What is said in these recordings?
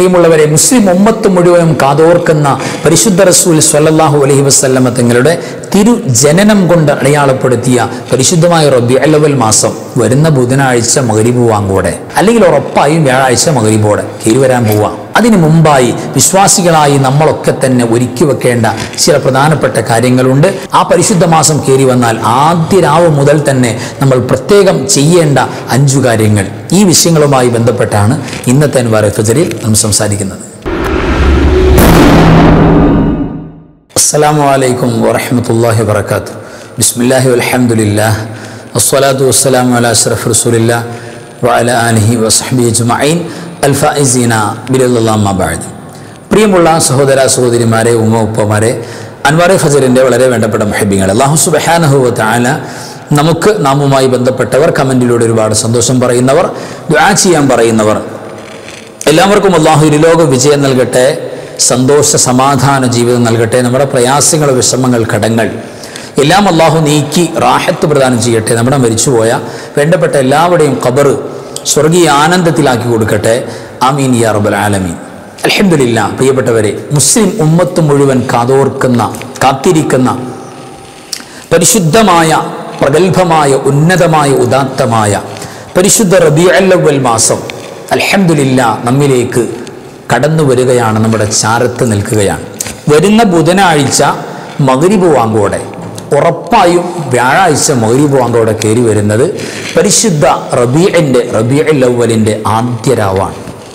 പ്രിയമുള്ളവരെ മുസ്ലിം ഉമ്മത്ത് മുഴുവനും കാതോർക്കുന്ന പരിശുദ്ധ റസൂൽ സ്വല്ലല്ലാഹു അലൈഹി വസല്ലമ തങ്ങളുടെ തിരു ജനനം കൊണ്ട് അടയാളപ്പെടുത്തിയ പരിശുദ്ധമായ റബി അലവൽ മാസം വരുന്ന ബുധനാഴ്ച മകരിബ് വാങ്ങോടെ അല്ലെങ്കിൽ ഉറപ്പായും വ്യാഴാഴ്ച മകരിബോടെ കയറി വരാൻ പോവാം അതിനു മുമ്പായി വിശ്വാസികളായി നമ്മളൊക്കെ തന്നെ ഒരുക്കി വെക്കേണ്ട ചില പ്രധാനപ്പെട്ട കാര്യങ്ങളുണ്ട് ആ പരിശുദ്ധ മാസം കയറി വന്നാൽ ആദ്യ രാവ് മുതൽ തന്നെ നമ്മൾ പ്രത്യേകം ചെയ്യേണ്ട അഞ്ചു കാര്യങ്ങൾ ഈ വിഷയങ്ങളുമായി ബന്ധപ്പെട്ടാണ് ഇന്നത്തെ അൻവാർ ഫജറിൽ നമ്മൾ സംസാരിക്കുന്നത് അസ്സലാമു അലൈക്കും വറഹ്മത്തുള്ളാഹി വബറകാതുഹു ബിസ്മില്ലാഹി വൽഹംദുലില്ലാഹ് വസ്സലാത്തു വസ്സലാമു അലാ അഷ്റഫ് റസൂലില്ലാ വഅലാ ആലിഹി വസഹ്ബിഹി അജ്മഈൻ അൽ ഫായിസീന ബിറല്ലാഹി ബഅദ് പ്രിയമുള്ള സഹോദര സഹോദരിമാരെ ഉമ്മ ഉപ്പമാരെ അൻവാറെ ഫജറിൻ്റെ വളരെ വേണ്ടപ്പെട്ട മഹബിങ്ങൾ അള്ളാഹു സുബ്ഹാനഹു വ തആല നമുക്ക് നാമുമായി ബന്ധപ്പെട്ടവർ കമൻറ്റിലൂടെ ഒരുപാട് സന്തോഷം പറയുന്നവർ ദുആ ചെയ്യാൻ പറയുന്നവർ എല്ലാവർക്കും അള്ളാഹു ഇരുലോക വിജയം നൽകട്ടെ സന്തോഷ സമാധാന ജീവിതം നൽകട്ടെ നമ്മുടെ പ്രയാസങ്ങൾ വിഷമങ്ങൾ കടങ്ങൾ എല്ലാം അള്ളാഹു നീക്കി റാഹത്ത് പ്രദാനം ചെയ്യട്ടെ നമ്മുടെ മരിച്ചുപോയ വേണ്ടപ്പെട്ട എല്ലാവരുടെയും ഖബർ സ്വർഗീയ ആനന്ദത്തിലാക്കി കൊടുക്കട്ടെ ആമീൻ യാ റബ്ബൽ ആലമീൻ അൽഹംദുലില്ല പ്രിയപ്പെട്ടവരെ മുസ്ലിം ഉമ്മത്ത് മുഴുവൻ കാതോർക്കുന്ന കാത്തിരിക്കുന്ന പരിശുദ്ധമായ പ്രഗത്ഭമായ ഉന്നതമായ ഉദാത്തമായ പരിശുദ്ധ റബിയല്ലവൽ മാസം അൽഹംദുലില്ല നമ്മിലേക്ക് കടന്നു വരികയാണ് നമ്മുടെ ചാരത്ത് നിൽക്കുകയാണ് വരുന്ന ബുധനാഴ്ച മകരിബ് വാങ്കോടെ ഉറപ്പായും വ്യാഴാഴ്ച മകരിബ് വാങ്കോടെ കയറി വരുന്നത് പരിശുദ്ധ റബിയൻ്റെ റബിയല്ലവലിൻ്റെ ആദ്യ രാവാണ്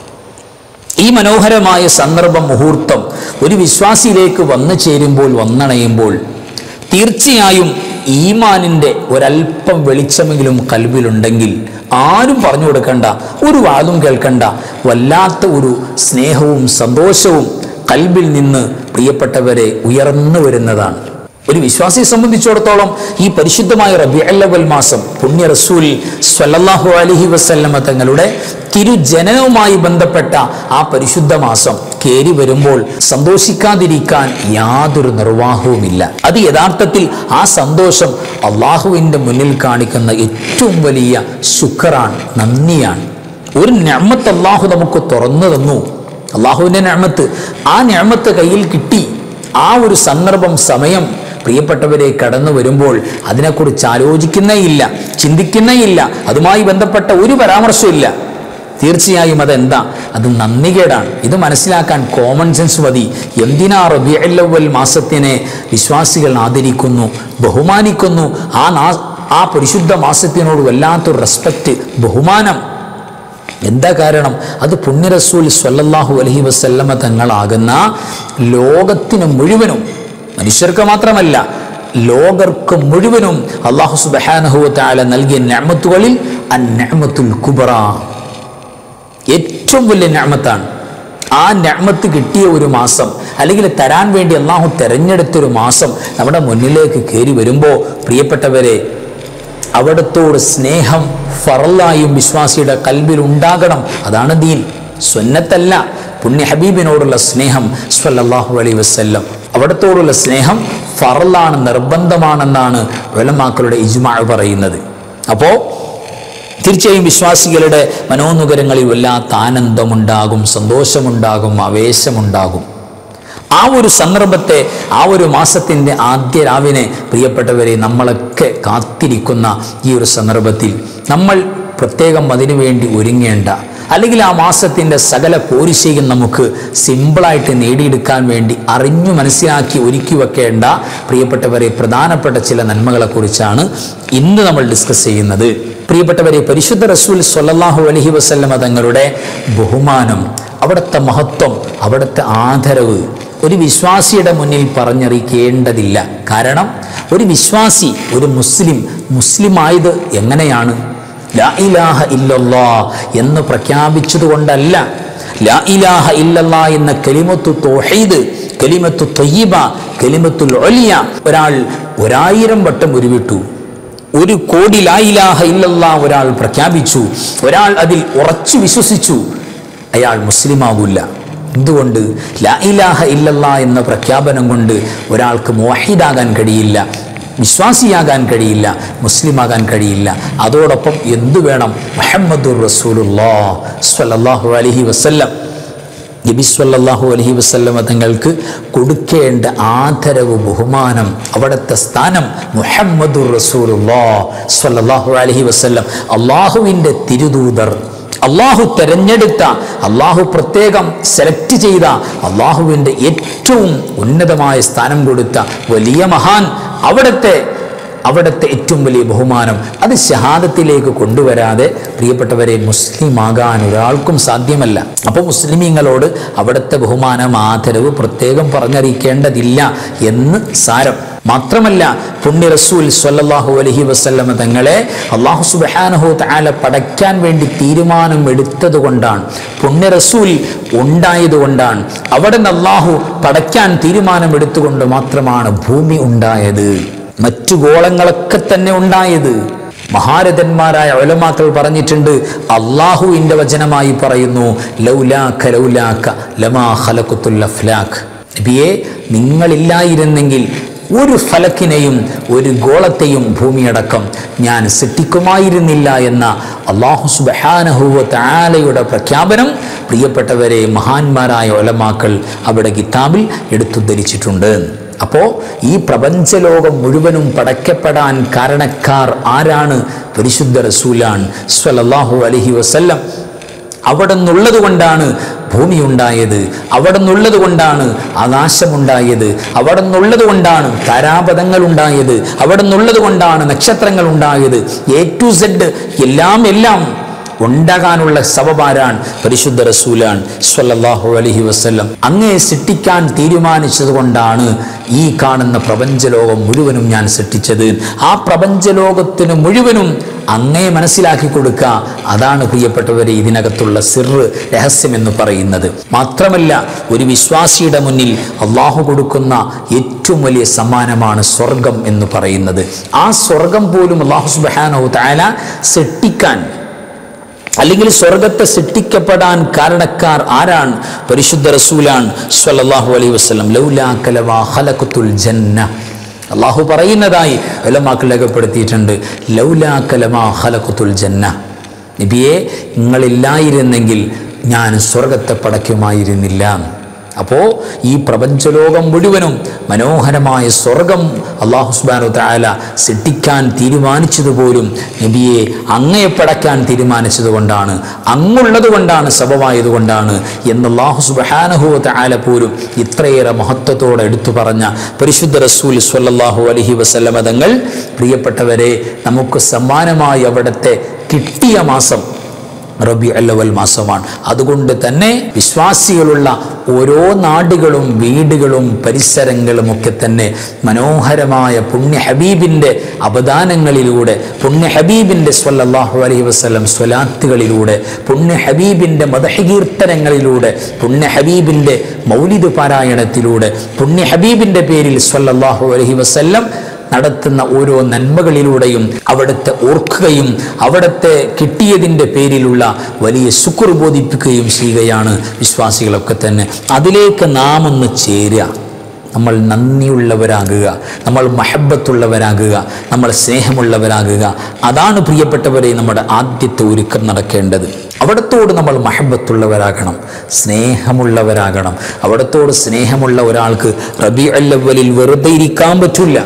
ഈ മനോഹരമായ സന്ദർഭം മുഹൂർത്തം ഒരു വിശ്വാസിയിലേക്ക് വന്നു ചേരുമ്പോൾ വന്നണയുമ്പോൾ തീർച്ചയായും ഈമാനിൻ്റെ ഒരല്പം വെളിച്ചമെങ്കിലും കൽവിലുണ്ടെങ്കിൽ ആരും പറഞ്ഞു കൊടുക്കണ്ട ഒരു വാദം കേൾക്കണ്ട വല്ലാത്ത ഒരു സ്നേഹവും സന്തോഷവും കൽബിൽ നിന്ന് പ്രിയപ്പെട്ടവരെ ഉയർന്നു വരുന്നതാണ് ഒരു വിശ്വാസിയെ സംബന്ധിച്ചിടത്തോളം ഈ പരിശുദ്ധമായ റബി അല്ലവൽ മാസം പുണ്യ റസൂൽ സ്വല്ലല്ലാഹു അലൈഹി വസല്ലമ തങ്ങളുടെ തിരുജനനവുമായി ബന്ധപ്പെട്ട ആ പരിശുദ്ധ മാസം കേറി വരുമ്പോൾ സന്തോഷിക്കാതിരിക്കാൻ യാതൊരു നിർവാഹവുമില്ല അത് യഥാർത്ഥത്തിൽ ആ സന്തോഷം അള്ളാഹുവിൻ്റെ മുന്നിൽ കാണിക്കുന്ന ഏറ്റവും വലിയ ശുക്രാണ് നന്ദിയാണ് ഒരു ഞമ്മത്ത് അള്ളാഹു നമുക്ക് തുറന്നു തന്നു അള്ളാഹുവിൻ്റെ ഞമ്മത്ത് ആ ഞമ്മത്ത് കയ്യിൽ കിട്ടി ആ ഒരു സന്ദർഭം സമയം പ്രിയപ്പെട്ടവരെ കടന്നു വരുമ്പോൾ അതിനെക്കുറിച്ച് ആലോചിക്കുന്നേ ഇല്ല ചിന്തിക്കുന്നേ ഇല്ല അതുമായി ബന്ധപ്പെട്ട ഒരു പരാമർശവും ഇല്ല തീർച്ചയായും അതെന്താ അത് നന്ദികേടാണ് ഇത് മനസ്സിലാക്കാൻ കോമൺ സെൻസ് മതി എന്തിനാ റബിയല്ലവൽ മാസത്തിനെ വിശ്വാസികൾ ആദരിക്കുന്നു ബഹുമാനിക്കുന്നു ആ നാ ആ പരിശുദ്ധ മാസത്തിനോട് വല്ലാത്തൊരു റെസ്പെക്റ്റ് ബഹുമാനം എന്താ കാരണം അത് പുണ്യ റസൂൽ സ്വല്ലല്ലാഹു അലൈഹി വസല്ലമ തങ്ങളാകുന്ന ലോകത്തിന് മുഴുവനും മനുഷ്യർക്ക് മാത്രമല്ല ലോകർക്ക് മുഴുവനും അള്ളാഹു സുബ്ഹാനഹു തആല നൽകിയ നഅമത്തുകളിൽ അൻ നഅമത്തുൽ കുബറ ഏറ്റവും വലിയ നഅമത്താണ് ആ നഅമത്ത് കിട്ടിയ ഒരു മാസം അല്ലെങ്കിൽ തരാൻ വേണ്ടി അള്ളാഹു തെരഞ്ഞെടുത്തൊരു മാസം നമ്മുടെ മുന്നിലേക്ക് കയറി വരുമ്പോൾ പ്രിയപ്പെട്ടവരെ അവിടത്തോട് സ്നേഹം ഫറലായും വിശ്വാസിയുടെ കൽബിൽ ഉണ്ടാകണം അതാണ് ദീൻ സുന്നത്തല്ല പുണ്യ ഹബീബിനോടുള്ള സ്നേഹം സ്വല്ലല്ലാഹു അലൈഹി വസല്ലം അവിടത്തോടുള്ള സ്നേഹം ഫറലാണ് നിർബന്ധമാണെന്നാണ് വെലമാക്കളുടെ ഇജ്മാ പറയുന്നത് അപ്പോൾ തീർച്ചയായും വിശ്വാസികളുടെ മനോനുകരങ്ങളിൽ വല്ലാത്ത ആനന്ദമുണ്ടാകും സന്തോഷമുണ്ടാകും ആവേശമുണ്ടാകും ആ ഒരു സന്ദർഭത്തെ ആ ഒരു മാസത്തിൻ്റെ ആദ്യ രാവിനെ പ്രിയപ്പെട്ടവരെ നമ്മളൊക്കെ കാത്തിരിക്കുന്ന ഈ ഒരു സന്ദർഭത്തിൽ നമ്മൾ പ്രത്യേകം അതിനു വേണ്ടി ഒരുങ്ങേണ്ട അല്ലെങ്കിൽ ആ മാസത്തിൻ്റെ സകല പോരിശയും നമുക്ക് സിമ്പിളായിട്ട് നേടിയെടുക്കാൻ വേണ്ടി അറിഞ്ഞു മനസ്സിലാക്കി ഒരുക്കി വെക്കേണ്ട പ്രിയപ്പെട്ടവരെ പ്രധാനപ്പെട്ട ചില നന്മകളെക്കുറിച്ചാണ് ഇന്ന് നമ്മൾ ഡിസ്കസ് ചെയ്യുന്നത് പ്രിയപ്പെട്ടവരെ പരിശുദ്ധ റസൂൽ സ്വല്ലല്ലാഹു അലൈഹി വസല്ലമ തങ്ങളുടെ ബഹുമാനം അവിടുത്തെ മഹത്വം അവിടുത്തെ ആദരവ് ഒരു വിശ്വാസിയുടെ മുന്നിൽ പറഞ്ഞറിയിക്കേണ്ടതില്ല കാരണം ഒരു വിശ്വാസി ഒരു മുസ്ലിം മുസ്ലിമായത് എങ്ങനെയാണ് ലാ ഇലാഹ ഇല്ലല്ലാ എന്ന് പ്രഖ്യാപിച്ചതുകൊണ്ടല്ല ലാ ഇലാഹ ഇല്ലല്ലാ എന്ന കലിമത്തു തോഹീദ് കലിമത്തു തൊയ്യബ കലിമത്തുൽ ഒലിയ ഒരാൾ ഒരായിരം വട്ടം ഉരുവിട്ടു ഒരു കോടി ലാ ഇലാഹ ഇല്ലല്ലാ ഒരാൾ പ്രഖ്യാപിച്ചു ഒരാൾ അതിൽ ഉറച്ചു വിശ്വസിച്ചു അയാൾ മുസ്ലിമാകൂല എന്തുകൊണ്ട് ലാ ഇലാഹ ഇല്ലല്ലാ എന്ന പ്രഖ്യാപനം കൊണ്ട് ഒരാൾക്ക് മോഹിദാകാൻ കഴിയില്ല വിശ്വാസിയാകാൻ കഴിയില്ല മുസ്ലിമാകാൻ കഴിയില്ല അതോടൊപ്പം എന്തു വേണം മുഹമ്മദുർ റസൂലുല്ലാ സ്വല്ലല്ലാഹു അലൈഹി വസല്ലം നബിസ്വല്ലാഹു അലഹി വസ്ല്ലമ തങ്ങൾക്ക് കൊടുക്കേണ്ട ആദരവ് ബഹുമാനം അവിടുത്തെ സ്ഥാനം മുഹമ്മദുർ റസൂലുള്ളാ സ്വല്ലല്ലാഹു അലൈഹി വസല്ലം അള്ളാഹുവിൻ്റെ തിരുദൂതർ അള്ളാഹു തെരഞ്ഞെടുത്ത അള്ളാഹു പ്രത്യേകം സെലക്ട് ചെയ്ത അള്ളാഹുവിൻ്റെ ഏറ്റവും ഉന്നതമായ സ്ഥാനം കൊടുത്ത വലിയ മഹാൻ അവിടുത്തെ അവിടുത്തെ ഏറ്റവും വലിയ ബഹുമാനം അത് ഷഹാദത്തിലേക്ക് കൊണ്ടുവരാതെ പ്രിയപ്പെട്ടവരെ മുസ്ലിം ആകാൻ ഒരാൾക്കും സാധ്യമല്ല അപ്പോൾ മുസ്ലിമീങ്ങളോട് അവിടുത്തെ ബഹുമാനം ആദരവ് പ്രത്യേകം പറഞ്ഞറിയിക്കേണ്ടതില്ല എന്ന് സാരം മാത്രമല്ല പുണ്യ റസൂൽ സ്വല്ലല്ലാഹു അലൈഹി വസല്ലമ തങ്ങളെ അള്ളാഹു സുബ്ഹാനഹു തആല പടയ്ക്കാൻ വേണ്ടി തീരുമാനം എടുത്തത് കൊണ്ടാണ് പുണ്യ റസൂൽ ഉണ്ടായത് കൊണ്ടാണ് അവിടെ നിന്ന് അള്ളാഹു പടയ്ക്കാൻ തീരുമാനം എടുത്തുകൊണ്ട് മാത്രമാണ് ഭൂമി ഉണ്ടായത് മറ്റു ഗോളങ്ങളൊക്കെ തന്നെ ഉണ്ടായത് മഹാരഥന്മാരായ ഒലമാക്കൾ പറഞ്ഞിട്ടുണ്ട് അള്ളാഹുവിൻ്റെ വചനമായി പറയുന്നു ലൗലാക്ക ലൗലാക്ക ലമാ ഖലഖത്തുൽ അഫ്ലാഖ് നബിയെ നിങ്ങളില്ലായിരുന്നെങ്കിൽ ഒരു ഫലക്കിനെയും ഒരു ഗോളത്തെയും ഭൂമിയടക്കം ഞാൻ സൃഷ്ടിക്കുമായിരുന്നില്ല എന്ന അള്ളാഹു സുബഹാനഹുവ താലയുടെ പ്രഖ്യാപനം പ്രിയപ്പെട്ടവരെ മഹാന്മാരായ ഒലമാക്കൾ അവിടെ കിതാബിൽ എടുത്തുദ്ധരിച്ചിട്ടുണ്ട് അപ്പോൾ ഈ പ്രപഞ്ചലോകം മുഴുവനും പടയ്ക്കപ്പെടാൻ കാരണക്കാർ ആരാണ് പരിശുദ്ധ റസൂലാൻ സ്വലല്ലാഹു അലഹി വസല്ലം അവിടെ നിന്നുള്ളത് കൊണ്ടാണ് ഭൂമി ഉണ്ടായത് അവിടെ നിന്നുള്ളത് കൊണ്ടാണ് ആകാശമുണ്ടായത് അവിടെ നിന്നുള്ളത് കൊണ്ടാണ് താരാപഥങ്ങൾ ഉണ്ടായത് അവിടെ നിന്നുള്ളത് കൊണ്ടാണ് നക്ഷത്രങ്ങൾ ഉണ്ടായത് എ ടു സെഡ് എല്ലാം എല്ലാം ഉണ്ടാകാനുള്ള സബബാരാൻ പരിശുദ്ധ റസൂലാൻ സ്വല്ലല്ലാഹു അലൈഹി വസല്ലം അങ്ങേ സൃഷ്ടിക്കാൻ തീരുമാനിച്ചത് കൊണ്ടാണ് ഈ കാണുന്ന പ്രപഞ്ചലോകം മുഴുവനും ഞാൻ സൃഷ്ടിച്ചത് ആ പ്രപഞ്ചലോകത്തിന് മുഴുവനും അങ്ങേ മനസ്സിലാക്കി കൊടുക്കുക അതാണ് പ്രിയപ്പെട്ടവരെ ഇതിനകത്തുള്ള സിറ് രഹസ്യം എന്ന് പറയുന്നത് മാത്രമല്ല ഒരു വിശ്വാസിയുടെ മുന്നിൽ അള്ളാഹു കൊടുക്കുന്ന ഏറ്റവും വലിയ സമ്മാനമാണ് സ്വർഗം എന്ന് പറയുന്നത് ആ സ്വർഗം പോലും അള്ളാഹു സുബാനഹു താല സൃഷ്ടിക്കാൻ അല്ലെങ്കിൽ സ്വർഗത്തെ സൃഷ്ടിക്കപ്പെടാൻ കാരണക്കാർ ആരാണ് പരിശുദ്ധ റസൂലാൻ സ്വല്ലല്ലാഹു അലൈഹി വസല്ലം ലൗലാ കലവാ ഖലഖത്തുൽ ജന്ന അള്ളാഹു പറയുന്നതായി ഉലമാക്കൾ രേഖപ്പെടുത്തിയിട്ടുണ്ട് ലൗലാ കലമാ ഖലഖത്തുൽ ജന്ന നബിയെ നിങ്ങളില്ലായിരുന്നെങ്കിൽ ഞാൻ സ്വർഗത്തെ പടയ്ക്കുമായിരുന്നില്ല അപ്പോൾ ഈ പ്രപഞ്ചലോകം മുഴുവനും മനോഹരമായ സ്വർഗം അള്ളാഹു സുബാനു താല സൃഷ്ടിക്കാൻ തീരുമാനിച്ചതുപോലും നബിയെ അങ്ങയെ പടക്കാൻ തീരുമാനിച്ചത് കൊണ്ടാണ് അങ്ങുള്ളത് കൊണ്ടാണ് സബമായത് കൊണ്ടാണ് എന്ന് അള്ളാഹു സുബാനഹു താല പോലും ഇത്രയേറെ മഹത്വത്തോടെ എടുത്തു പറഞ്ഞ പരിശുദ്ധ റസൂൽ സ്വല്ലല്ലാഹു അലഹി വസല്ലമ തങ്ങൾ പ്രിയപ്പെട്ടവരെ നമുക്ക് സമ്മാനമായി അവിടുത്തെ കിട്ടിയ മാസം റബി അല്ലവൽ മാസമാണ് അതുകൊണ്ട് തന്നെ വിശ്വാസികളുള്ള ഓരോ നാടുകളും വീടുകളും പരിസരങ്ങളും ഒക്കെ തന്നെ മനോഹരമായ പുണ്യ ഹബീബിൻ്റെ അവദാനങ്ങളിലൂടെ പുണ്യ ഹബീബിൻ്റെ സ്വല്ലല്ലാഹു അലൈഹി വസല്ലം സ്വലാത്തുകളിലൂടെ പുണ്യ ഹബീബിൻ്റെ മതഹകീർത്തനങ്ങളിലൂടെ പുണ്യ ഹബീബിൻ്റെ മൗലിദ് പാരായണത്തിലൂടെ പുണ്യ ഹബീബിൻ്റെ പേരിൽ സ്വല്ലല്ലാഹു അലൈഹി വസല്ലം നടത്തുന്ന ഓരോ നന്മകളിലൂടെയും അവിടുത്തെ ഓർക്കുകയും അവിടുത്തെ കിട്ടിയതിൻ്റെ പേരിലുള്ള വലിയ ശുക്ർ ബോധിപ്പിക്കുകയും ചെയ്യുകയാണ് വിശ്വാസികളൊക്കെ തന്നെ അതിലേക്ക് നാം ഒന്ന് ചേരുക നമ്മൾ നന്ദിയുള്ളവരാകുക നമ്മൾ മഹബത്തുള്ളവരാകുക നമ്മൾ സ്നേഹമുള്ളവരാകുക അതാണ് പ്രിയപ്പെട്ടവരെ നമ്മുടെ ആദ്യത്തെ ഒരുക്കം നടക്കേണ്ടത് അവിടത്തോട് നമ്മൾ മഹബത്തുള്ളവരാകണം സ്നേഹമുള്ളവരാകണം അവിടത്തോട് സ്നേഹമുള്ള ഒരാൾക്ക് റബി അല്ലവലിൽ വെറുതെ ഇരിക്കാൻ പറ്റില്ല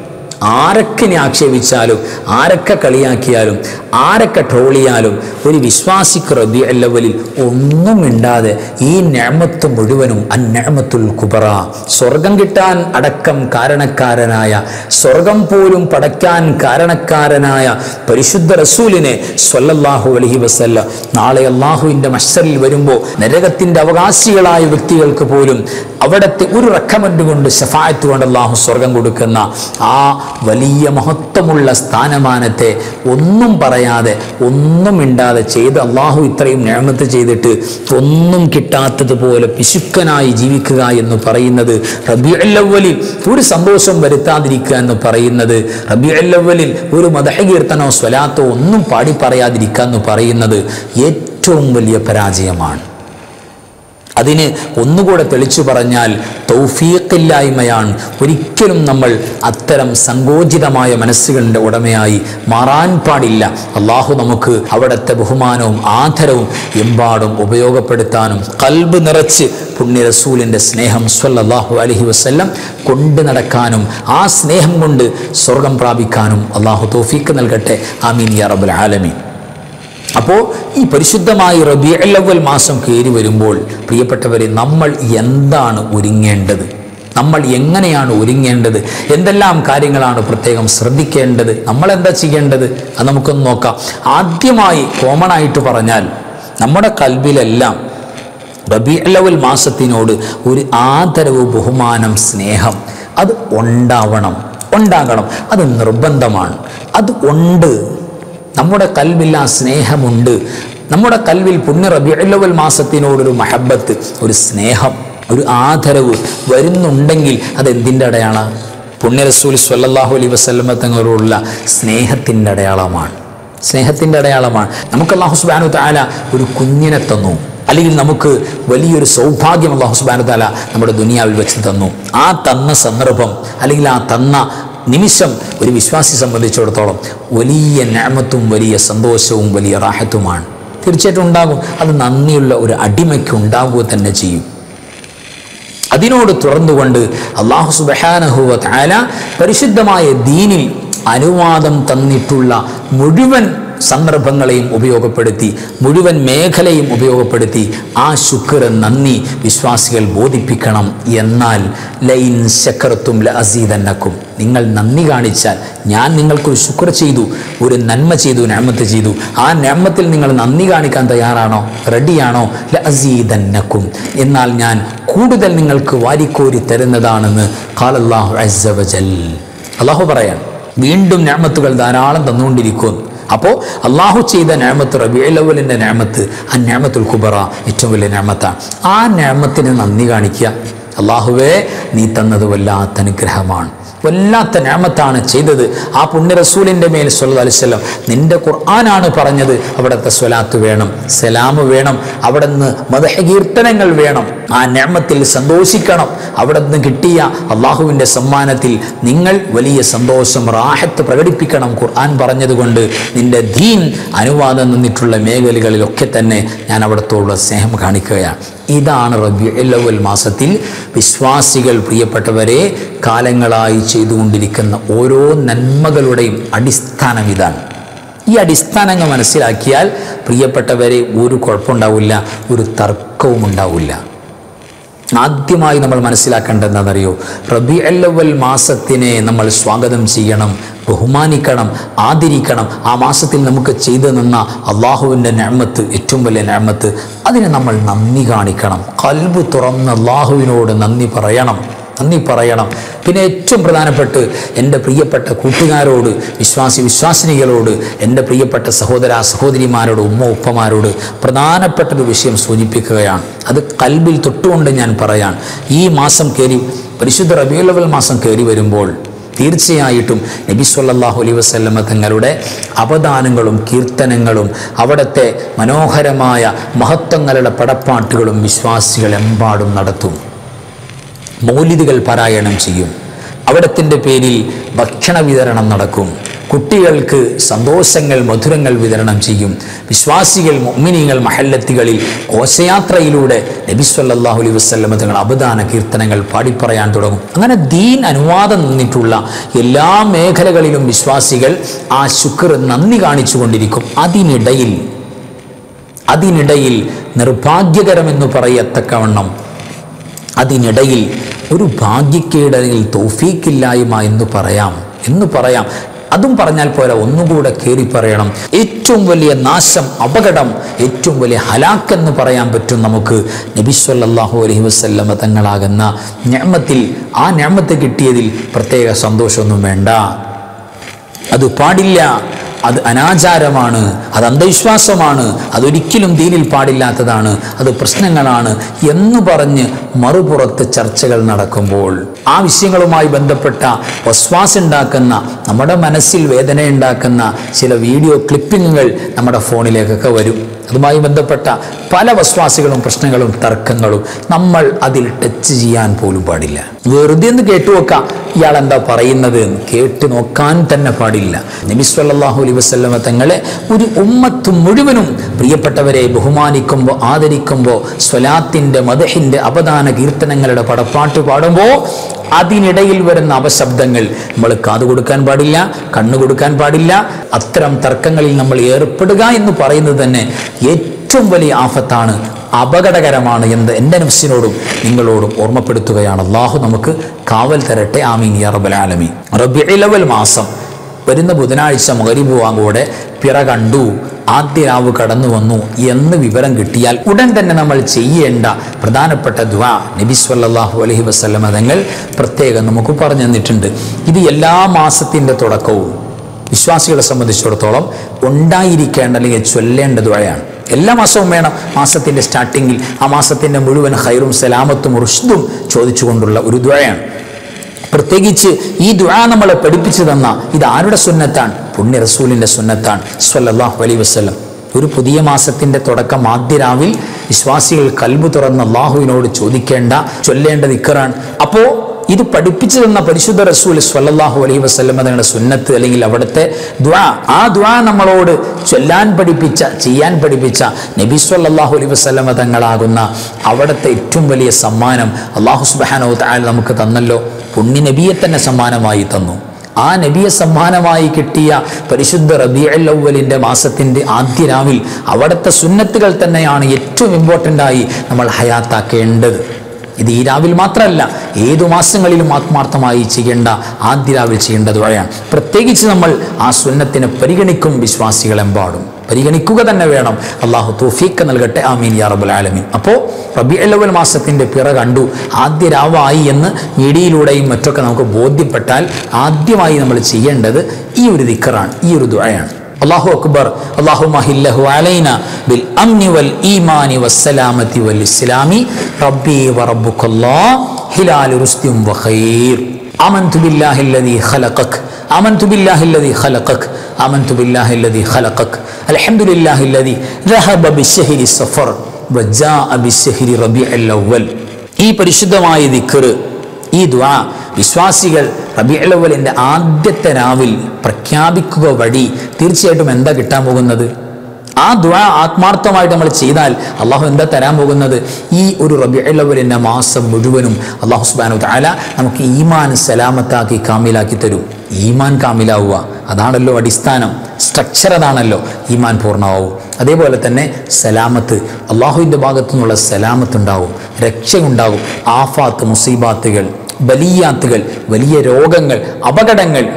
ആരൊക്കെ ഇനി ആക്ഷേപിച്ചാലും ആരൊക്കെ കളിയാക്കിയാലും ആരൊക്കെ ട്രോളിയാലും ഒരു വിശ്വാസിക്ക് റബി അല്ലവലിൽ ഒന്നും മിണ്ടാതെ ഈ ഞാമത്ത് മുഴുവനും അന്യാമത്തുൽ കുബറ സ്വർഗം കിട്ടാൻ അടക്കം കാരണക്കാരനായ സ്വർഗം പോലും പടയ്ക്കാൻ കാരണക്കാരനായ പരിശുദ്ധ റസൂലിനെ സ്വല്ലല്ലാഹു അലൈഹി വസല്ല നാളെ അള്ളാഹുവിൻ്റെ മഷറിൽ വരുമ്പോൾ നരകത്തിൻ്റെ അവകാശികളായ വ്യക്തികൾക്ക് പോലും അവിടുത്തെ ഒരു റെക്കമെൻഡ് കൊണ്ട് ഷഫായത്ത് കൊണ്ട് അള്ളാഹു സ്വർഗം കൊടുക്കുന്ന ആ വലിയ മഹത്വമുള്ള സ്ഥാനമാനത്തെ ഒന്നും പറയാതെ ഒന്നും മിണ്ടാതെ ചെയ്ത് അള്ളാഹു ഇത്രയും ഞാമത്ത് ചെയ്തിട്ട് ഒന്നും കിട്ടാത്തതുപോലെ പിശുക്കനായി ജീവിക്കുക എന്ന് പറയുന്നത് റബി അല്ലവലിൽ ഒരു സന്തോഷം വരുത്താതിരിക്കുക എന്ന് പറയുന്നത് റബി അല്ലവലിൽ ഒരു മതഹകീർത്തനോ സ്വലാത്തോ ഒന്നും പാടി പറയാതിരിക്കുക എന്ന് പറയുന്നത് ഏറ്റവും വലിയ പരാജയമാണ് അതിന് ഒന്നുകൂടെ തെളിച്ചു പറഞ്ഞാൽ തൗഫീഖില്ലായ്മയാണ് ഒരിക്കലും നമ്മൾ അത്തരം സങ്കോചിതമായ മനസ്സുകളുടെ ഉടമയായി മാറാൻ പാടില്ല അള്ളാഹു നമുക്ക് അവിടുത്തെ ബഹുമാനവും ആദരവും എമ്പാടും ഉപയോഗപ്പെടുത്താനും കൽബ് നിറച്ച് പുണ്യ റസൂലിൻ്റെ സ്നേഹം സ്വല്ലല്ലാഹു അലൈഹി വസല്ലം കൊണ്ട് നടക്കാനും ആ സ്നേഹം കൊണ്ട് സ്വർഗം പ്രാപിക്കാനും അള്ളാഹു തൗഫീഖ് നൽകട്ടെ ആമീൻ യാ റബ്ബുൽ ആലമീൻ അപ്പോൾ ഈ പരിശുദ്ധമായ റബിയല്ലവൽ മാസം കയറി വരുമ്പോൾ പ്രിയപ്പെട്ടവരെ നമ്മൾ എന്താണ് ഒരുങ്ങേണ്ടത് നമ്മൾ എങ്ങനെയാണ് ഒരുങ്ങേണ്ടത് എന്തെല്ലാം കാര്യങ്ങളാണ് പ്രത്യേകം ശ്രദ്ധിക്കേണ്ടത് നമ്മൾ എന്താ ചെയ്യേണ്ടത് അത് നമുക്കൊന്ന് നോക്കാം ആദ്യമായി കോമൺ ആയിട്ട് പറഞ്ഞാൽ നമ്മുടെ കൽബിലെല്ലാം റബിയല്ലവൽ മാസത്തിനോട് ഒരു ആദരവ് ബഹുമാനം സ്നേഹം അത് ഉണ്ടാവണം ഉണ്ടാകണം അത് നിർബന്ധമാണ് അത് ഉണ്ട് നമ്മുടെ കൽവിൽ ആ സ്നേഹമുണ്ട് നമ്മുടെ കൽവിൽ പുണ്യ റബിഅല്ലവൽ മാസത്തിനോടൊരു മഹബത്ത് ഒരു സ്നേഹം ഒരു ആദരവ് വരുന്നുണ്ടെങ്കിൽ അത് എന്തിൻ്റെ അടയാളമാണ് പുണ്യ റസൂൽ സ്വല്ലല്ലാഹു അലൈഹി വസല്ലമ തങ്ങളോടുള്ള സ്നേഹത്തിൻ്റെ അടയാളമാണ് സ്നേഹത്തിൻ്റെ അടയാളമാണ് നമുക്ക് അള്ളാഹു സുബാനു താല ഒരു കുഞ്ഞിനെ തന്നു അല്ലെങ്കിൽ നമുക്ക് വലിയൊരു സൗഭാഗ്യം അള്ളാഹു സുബാനു താല നമ്മുടെ ദുനിയാവിൽ വെച്ച് തന്നു ആ തന്ന സന്ദർഭം അല്ലെങ്കിൽ ആ തന്ന നിമിഷം ഒരു വിശ്വാസി സംബന്ധിച്ചിടത്തോളം വലിയ ഞാമത്തും വലിയ സന്തോഷവും വലിയ റാഹത്തുമാണ് തീർച്ചയായിട്ടും ഉണ്ടാകും അത് നന്ദിയുള്ള ഒരു അടിമയ്ക്ക് ഉണ്ടാവുക തന്നെ ചെയ്യും അതിനോട് തുറന്നുകൊണ്ട് അള്ളാഹു സുബഹാനഹുവ താല പരിശുദ്ധമായ ദീനിൽ അനുവാദം തന്നിട്ടുള്ള മുഴുവൻ സന്ദർഭങ്ങളെയും ഉപയോഗപ്പെടുത്തി മുഴുവൻ മേഖലയും ഉപയോഗപ്പെടുത്തി ആ ശുക്ർ നന്ദി വിശ്വാസികൾ ബോധിപ്പിക്കണം എന്നാൽ ലൈൻ ശക്കർത്തും ലഅസീതന്നക്കും നിങ്ങൾ നന്ദി കാണിച്ചാൽ ഞാൻ നിങ്ങൾക്കൊരു ശുക്ർ ചെയ്തു ഒരു നന്മ ചെയ്തു ഞാമത്ത് ചെയ്തു ആ ഞാമത്തിൽ നിങ്ങൾ നന്ദി കാണിക്കാൻ തയ്യാറാണോ റെഡിയാണോ ലഅസീതന്നക്കും എന്നാൽ ഞാൻ കൂടുതൽ നിങ്ങൾക്ക് വാരിക്കോരി തരുന്നതാണെന്ന് ഖാലല്ലാഹു അസ്സ വജൽ അള്ളാഹു പറയാൻ വീണ്ടും ഞാമത്തുകൾ ധാരാളം തന്നുകൊണ്ടിരിക്കും അപ്പോൾ അള്ളാഹു ചെയ്ത ഞാമത്ത് റബിഅലവലിൻ്റെ ഞാമത്ത് ആ ഞാമത്തുൽ കുബറ ഏറ്റവും വലിയ ഞാമത്താണ് ആ ഞാമത്തിന് നന്ദി കാണിക്കുക അള്ളാഹുവേ നീ തന്നത് വല്ലാത്ത അനുഗ്രഹമാണ് വല്ലാത്ത ഞാമത്താണ് ചെയ്തത് ആ പുണ്യ റസൂലിൻ്റെ മേൽ സല്ലല്ലാഹു അലൈഹി വസല്ലം നിന്റെ ഖുർആനാണ് പറഞ്ഞത് അവിടുത്തെ സ്വലാത്ത് വേണം സലാം വേണം അവിടെ നിന്ന് മതകീർത്തനങ്ങൾ വേണം ആ ഞാമത്തിൽ സന്തോഷിക്കണം അവിടെ നിന്ന് കിട്ടിയ അള്ളാഹുവിൻ്റെ സമ്മാനത്തിൽ നിങ്ങൾ വലിയ സന്തോഷം റാഹത്ത് പ്രകടിപ്പിക്കണം ഖുർആൻ പറഞ്ഞതുകൊണ്ട് നിന്റെ ദീൻ അനുവാദം നിന്നിട്ടുള്ള മേഖലകളിലൊക്കെ തന്നെ ഞാൻ അവിടത്തോടുള്ള സ്നേഹം കാണിക്കുകയാണ് ഇതാണ് റബിഅല്ലവൽ മാസത്തിൽ വിശ്വാസികൾ പ്രിയപ്പെട്ടവരെ കാലങ്ങളായി ചെയ്തുകൊണ്ടിരിക്കുന്ന ഓരോ നന്മകളുടെയും അടിസ്ഥാനം ഇതാണ് ഈ അടിസ്ഥാനങ്ങൾ മനസ്സിലാക്കിയാൽ പ്രിയപ്പെട്ടവരെ ഒരു കുഴപ്പമുണ്ടാവില്ല ഒരു തർക്കവും ഉണ്ടാവില്ല ആദ്യമായി നമ്മൾ മനസ്സിലാക്കേണ്ടത് എന്താണെന്നറിയോ റബി അല്ലവൽ മാസത്തിനെ നമ്മൾ സ്വാഗതം ചെയ്യണം ബഹുമാനിക്കണം ആദരിക്കണം ആ മാസത്തിൽ നമുക്ക് ചെയ്തു നിന്ന അള്ളാഹുവിൻ്റെ ഞാമത്ത് ഏറ്റവും വലിയ ഞാമത്ത് അതിന് നമ്മൾ നന്ദി കാണിക്കണം കൽബ് തുറന്ന് അള്ളാഹുവിനോട് നന്ദി പറയണം നന്ദി പറയണം പിന്നെ ഏറ്റവും പ്രധാനപ്പെട്ട് എൻ്റെ പ്രിയപ്പെട്ട കൂട്ടുകാരോട് വിശ്വാസി വിശ്വാസിനികളോട് എൻ്റെ പ്രിയപ്പെട്ട സഹോദര സഹോദരിമാരോട് ഉമ്മ ഉപ്പമാരോട് പ്രധാനപ്പെട്ട ഒരു വിഷയം സൂചിപ്പിക്കുകയാണ് അത് കൽബിൽ തൊട്ടുകൊണ്ട് ഞാൻ പറയാൻ ഈ മാസം കയറി പരിശുദ്ധ റബിയുലവൽ മാസം കയറി വരുമ്പോൾ തീർച്ചയായിട്ടും നബി സല്ലല്ലാഹു അലൈഹി വസല്ലമ തങ്ങളുടെ അവദാനങ്ങളും കീർത്തനങ്ങളും അവിടുത്തെ മനോഹരമായ മഹത്വങ്ങളുടെ പടപ്പാട്ടുകളും വിശ്വാസികൾ എമ്പാടും നടത്തും മൗലിദുകൾ പാരായണം ചെയ്യും അവിടത്തിൻ്റെ പേരിൽ ഭക്ഷണ വിതരണം നടക്കും കുട്ടികൾക്ക് സന്തോഷങ്ങൾ മധുരങ്ങൾ വിതരണം ചെയ്യും വിശ്വാസികൾ മൊമിനികൾ മഹല്ലത്തികളിൽ ഘോഷയാത്രയിലൂടെ നബി സല്ലല്ലാഹു അലൈഹി വസല്ലമ തങ്ങൾ അപദാന കീർത്തനങ്ങൾ പാടിപ്പറയാൻ തുടങ്ങും അങ്ങനെ ദീൻ അനുവാദം നിന്നിട്ടുള്ള എല്ലാ മേഖലകളിലും വിശ്വാസികൾ ആ ശുക്ർ നന്ദി കാണിച്ചുകൊണ്ടിരിക്കും അതിനിടയിൽ അതിനിടയിൽ നിർഭാഗ്യകരമെന്ന് പറയത്തക്കവണ്ണം അതിനിടയിൽ ഒരു ഭാഗ്യക്കേട് അല്ലെങ്കിൽ തൗഫീക്കില്ലായ്മ എന്ന് പറയാം എന്ന് പറയാം അതും പറഞ്ഞാൽ പോലെ ഒന്നുകൂടെ കയറി പറയണം ഏറ്റവും വലിയ നാശം അപകടം ഏറ്റവും വലിയ ഹലാക്കെന്ന് പറയാൻ പറ്റും നമുക്ക് നബി സല്ലല്ലാഹു അലൈഹി വസല്ലമ തങ്ങളാകുന്ന ഞാമത്തിൽ ആ ഞാമത്ത് കിട്ടിയതിൽ പ്രത്യേക സന്തോഷമൊന്നും വേണ്ട അത് പാടില്ല അത് അനാചാരമാണ് അത് അന്ധവിശ്വാസമാണ് അതൊരിക്കലും ദീനിൽ പാടില്ലാത്തതാണ് അത് പ്രശ്നങ്ങളാണ് എന്ന് പറഞ്ഞ് മറുപുറത്ത് ചർച്ചകൾ നടക്കുമ്പോൾ ആ വിഷയങ്ങളുമായി ബന്ധപ്പെട്ട വസ്വാസ് ഉണ്ടാക്കുന്ന നമ്മുടെ മനസ്സിൽ വേദന ഉണ്ടാക്കുന്ന ചില വീഡിയോ ക്ലിപ്പിങ്ങുകൾ നമ്മുടെ ഫോണിലേക്കൊക്കെ വരും അതുമായി ബന്ധപ്പെട്ട പല വസ്വാസികളും പ്രശ്നങ്ങളും തർക്കങ്ങളും നമ്മൾ അതിൽ ടച്ച് ചെയ്യാൻ പോലും പാടില്ല വെറുതെ ഒന്ന് കേട്ടു നോക്കാം ഇയാൾ എന്താ പറയുന്നത് എന്ന് കേട്ട് നോക്കാൻ തന്നെ പാടില്ല നബി സല്ലല്ലാഹു അലൈഹി വസല്ലമ തങ്ങളെ ഒരു ഉമ്മത്ത് മുഴുവനും പ്രിയപ്പെട്ടവരെ ബഹുമാനിക്കുമ്പോൾ ആദരിക്കുമ്പോൾ സ്വലാത്തിൻ്റെ മദഹിൻ്റെ അപദാന കീർത്തനങ്ങളുടെ പടപ്പാട്ട് പാടുമ്പോൾ അതിനിടയിൽ വരുന്ന അപശബ്ദങ്ങൾ നമ്മൾ കാതു കൊടുക്കാൻ പാടില്ല കണ്ണു കൊടുക്കാൻ പാടില്ല അത്തരം തർക്കങ്ങളിൽ നമ്മൾ ഏർപ്പെടുക എന്ന് പറയുന്നത് തന്നെ ഏറ്റവും വലിയ ആഫത്താണ് അപകടകരമാണ് എന്ന് എൻ്റെ നഫ്സിനോടും നിങ്ങളോടും ഓർമ്മപ്പെടുത്തുകയാണ് അള്ളാഹു നമുക്ക് കാവൽ തരട്ടെ ആമീൻ യാ റബ്ബൽ ആലമീൻ റബിഇലവൽ മാസം വരുന്ന ബുധനാഴ്ച മകരിബ് വാങ്ങോടെ പിറ കണ്ടു ആദ്യ രാവ് കടന്നു വന്നു എന്ന് വിവരം കിട്ടിയാൽ ഉടൻ തന്നെ നമ്മൾ ചെയ്യേണ്ട പ്രധാനപ്പെട്ട ദ്വാ നബി സല്ലല്ലാഹു അലൈഹി വസല്ലമ തങ്ങൾ പ്രത്യേകം നമുക്ക് പറഞ്ഞു തന്നിട്ടുണ്ട് ഇത് എല്ലാ മാസത്തിൻ്റെ തുടക്കവും വിശ്വാസികളെ സംബന്ധിച്ചിടത്തോളം ഉണ്ടായിരിക്കേണ്ട അല്ലെങ്കിൽ ചൊല്ലേണ്ട ദ്വയാണ് എല്ലാ മാസവും വേണം മാസത്തിൻ്റെ സ്റ്റാർട്ടിങ്ങിൽ ആ മാസത്തിൻ്റെ മുഴുവൻ ഹൈറും സലാമത്തും റുഷ്ദും ചോദിച്ചുകൊണ്ടുള്ള ഒരു ദ്വയാണ് പ്രത്യേകിച്ച് ഈ ദുആ നമ്മളെ പഠിപ്പിച്ചു തന്ന ഇത് ആരുടെ സുന്നത്താണ് പുണ്യ റസൂലിൻ്റെ സുന്നത്താണ് സ്വല്ലല്ലാഹു അലൈഹി വസല്ലം ഒരു പുതിയ മാസത്തിൻ്റെ തുടക്കം ആദ്യ രാവിൽ വിശ്വാസികൾ കൽബ് തുറന്ന് അള്ളാഹുവിനോട് ചോദിക്കേണ്ട ചൊല്ലേണ്ട ദിക്കറാണ് അപ്പോൾ ഇത് പഠിപ്പിച്ചു തന്ന പരിശുദ്ധ റസൂൽ സ്വല്ലല്ലാഹു അലൈഹി വസല്ലം തങ്ങളുടെ സുന്നത്ത് അല്ലെങ്കിൽ അവിടുത്തെ ദ്വാ ആ ദ്വാ നമ്മളോട് ചൊല്ലാൻ പഠിപ്പിച്ച ചെയ്യാൻ പഠിപ്പിച്ച നബി സ്വല്ലല്ലാഹു അലൈഹി വസല്ലം തങ്ങളാകുന്ന അവിടുത്തെ ഏറ്റവും വലിയ സമ്മാനം അള്ളാഹു സുബ്ഹാനഹു തആല നമുക്ക് തന്നല്ലോ പുണ്യ നബിയെ തന്നെ സമ്മാനമായി തന്നു ആ നബിയെ സമ്മാനമായി കിട്ടിയ പരിശുദ്ധ റബിഅൽ അവലിൻ്റെ മാസത്തിൻ്റെ ആദ്യ രാവിൽ അവിടുത്തെ സുന്നത്തുകൾ തന്നെയാണ് ഏറ്റവും ഇമ്പോർട്ടൻ്റ് ആയി നമ്മൾ ഹയാത്താക്കേണ്ടത് ഇത് ഈ രാവിൽ മാത്രമല്ല ഏതു മാസങ്ങളിലും ആത്മാർത്ഥമായി ചെയ്യേണ്ട ആദ്യ രാവിൽ ചെയ്യേണ്ടത് വഴിയാണ് പ്രത്യേകിച്ച് നമ്മൾ ആ സുന്നത്തിനെ പരിഗണിക്കും വിശ്വാസികളെമ്പാടും പരിഗണിക്കുക തന്നെ വേണം അള്ളാഹു തൗഫീഖ് നൽകട്ടെ ആമീൻ യാ റബ്ബുൽ ആലമീൻ അപ്പോൾ റബി അല്ലവൽ മാസത്തിൻ്റെ പിറ കണ്ടു ആദ്യ രാവായി എന്ന് മീഡിയയിലൂടെയും മറ്റൊക്കെ നമുക്ക് ബോധ്യപ്പെട്ടാൽ ആദ്യമായി നമ്മൾ ചെയ്യേണ്ടത് ഈ ഒരു ദിക്കറാണ് ഈ ഒരു ദുഴയാണ് അള്ളാഹു അക്ബർ അള്ളാഹു മഹില്ലഹു അലൈന ബിൽ അംനി വൽ ഈമാനി വസ്സലാമത്തി വൽ ഇസ്ലാമി റബ്ബി വറബ്ബുക്കല്ലാ ഹിലാൽ റുസ്തിം വഖൈർ آمنت بالله الذي خلقك آمنت بالله الذي خلقك آمنت بالله الذي خلقك الحمد لله الذي ذهب بالشهر السفر وجاء بالشهر ربيع الأول ഈ പരിശുദ്ധമായ ദിക്കറ് ഈ ദ്വാ വിശ്വാസികൾ റബിഅലവലിൻ്റെ ആദ്യത്തെ രാവിൽ പ്രഖ്യാപിക്കുക വഴി തീർച്ചയായിട്ടും എന്താ കിട്ടാൻ പോകുന്നത് ആ ദ്വാ ആത്മാർത്ഥമായിട്ട് നമ്മൾ ചെയ്താൽ അള്ളാഹു എന്താ തരാൻ പോകുന്നത് ഈ ഒരു റബിഅലവലിൻ്റെ മാസം മുഴുവനും അള്ളാഹു സുബാനു താല നമുക്ക് ഈമാൻ സലാമത്താക്കി കാമിലാക്കി തരും ഈമാൻ കാമിലാവുക അതാണല്ലോ അടിസ്ഥാനം സ്ട്രക്ചർ അതാണല്ലോ ഈമാൻ പൂർണ്ണമാവും അതേപോലെ തന്നെ സലാമത്ത് അള്ളാഹുവിൻ്റെ ഭാഗത്തു നിന്നുള്ള സലാമത്ത് ഉണ്ടാവും രക്ഷയുണ്ടാകും ആഫാത്ത് മുസീബാത്തുകൾ ബലിയാത്തുകൾ വലിയ രോഗങ്ങൾ അപകടങ്ങൾ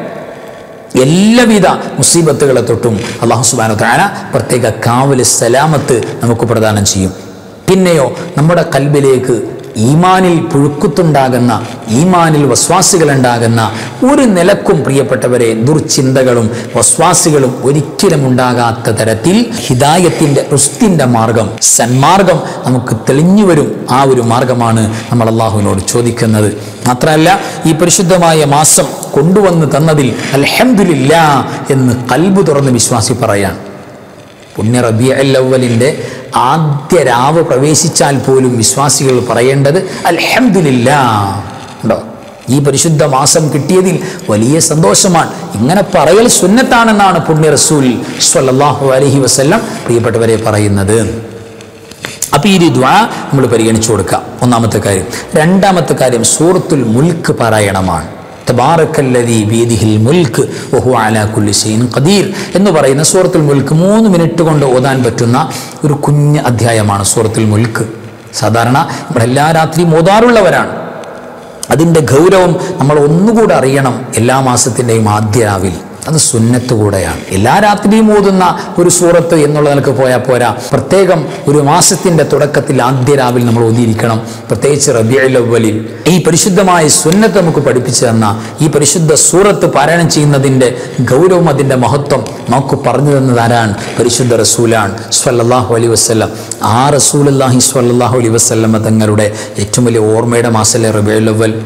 എല്ലാവിധ മുസീബത്തുകളെ തൊട്ടും അള്ളാഹു സുബാനു താന പ്രത്യേക കാവല് സലാമത്ത് നമുക്ക് പ്രദാനം ചെയ്യും പിന്നെയോ നമ്മുടെ കൽബിലേക്ക് ഈമാനിൽ പുഴുക്കുത്തുണ്ടാകുന്ന ഈമാനിൽ വസ്വാസികളുണ്ടാകുന്ന ഒരു നിലക്കും പ്രിയപ്പെട്ടവരെ ദുർചിന്തകളും വസ്വാസികളും ഒരിക്കലും ഉണ്ടാകാത്ത തരത്തിൽ ഹിദായത്തിൻ്റെ റുസ്തിൻ്റെ മാർഗം സന്മാർഗം നമുക്ക് തെളിഞ്ഞു വരും ആ ഒരു മാർഗമാണ് നമ്മൾ അള്ളാഹുവിനോട് ചോദിക്കുന്നത് മാത്രമല്ല ഈ പരിശുദ്ധമായ മാസം കൊണ്ടുവന്ന് തന്നതിൽ അൽഹംദുലില്ല എന്ന് കൽബ് തുറന്ന് വിശ്വാസി പറയാൻ പുണ്യ റബിയ അവലിൻ്റെ ആദ്യ രാവ് പ്രവേശിച്ചാൽ പോലും വിശ്വാസികൾ പറയേണ്ടത് അൽഹംദുലില്ല ഉണ്ടോ ഈ പരിശുദ്ധ മാസം കിട്ടിയതിൽ വലിയ സന്തോഷമാണ് ഇങ്ങനെ പറയൽ സുന്നത്താണെന്നാണ് പുണ്യ റസൂൽ സ്വല്ലല്ലാഹു അലൈഹി വസല്ലം പ്രിയപ്പെട്ടവരെ പറയുന്നത് അപ്പോൾ ഈ ഒരു ദ്വാ നമ്മൾ പരിഗണിച്ചു കൊടുക്കാം ഒന്നാമത്തെ കാര്യം രണ്ടാമത്തെ കാര്യം സൂറത്തുൽ മുൽക്ക് പാരായണമാണ് തബാറക്കല്ലതി ബീദിഹിൽ മുൽക്ക് വഹു അലാ കുല്ലി ഷൈൻ ഖദീർ എന്ന് പറയുന്ന സൂറത്തുൽ മുൽക്ക് മൂന്ന് മിനിറ്റ് കൊണ്ട് ഓതാൻ പറ്റുന്ന ഒരു കുഞ്ഞ് അധ്യായമാണ് സൂറത്തുൽ മുൽക്ക് സാധാരണ നമ്മൾ എല്ലാ രാത്രിയും ഓതാറുള്ളവരാണ് അതിൻ്റെ ഗൗരവം നമ്മൾ ഒന്നുകൂടെ അറിയണം എല്ലാ മാസത്തിൻ്റെയും ആദ്യ രാവിൽ അത് സുന്നത്ത് കൂടെയാണ് എല്ലാ രാത്രിയും ഓതുന്ന ഒരു സൂറത്ത് എന്നുള്ള നിലക്ക് പോയാൽ പോരാ പ്രത്യേകം ഒരു മാസത്തിൻ്റെ തുടക്കത്തിൽ ആദ്യ രാവിൽ നമ്മൾ ഓതിയിരിക്കണം പ്രത്യേകിച്ച് റബിയലവലിൽ ഈ പരിശുദ്ധമായ സുന്നത്ത് നമുക്ക് പഠിപ്പിച്ചു തന്ന ഈ പരിശുദ്ധ സൂറത്ത് പാരായണം ചെയ്യുന്നതിൻ്റെ ഗൗരവം അതിൻ്റെ മഹത്വം നമുക്ക് പറഞ്ഞു തന്നത് ആരാണ് പരിശുദ്ധ റസൂലാണ് സ്വല്ലല്ലാഹു അലൈഹി വസ്ലം ആ റസൂലല്ലാഹി സ്വല്ലല്ലാഹു അലൈഹി വസ്ലമ തങ്ങളുടെ ഏറ്റവും വലിയ ഓർമ്മയുടെ മാസല്ലേ റബിയലവൽ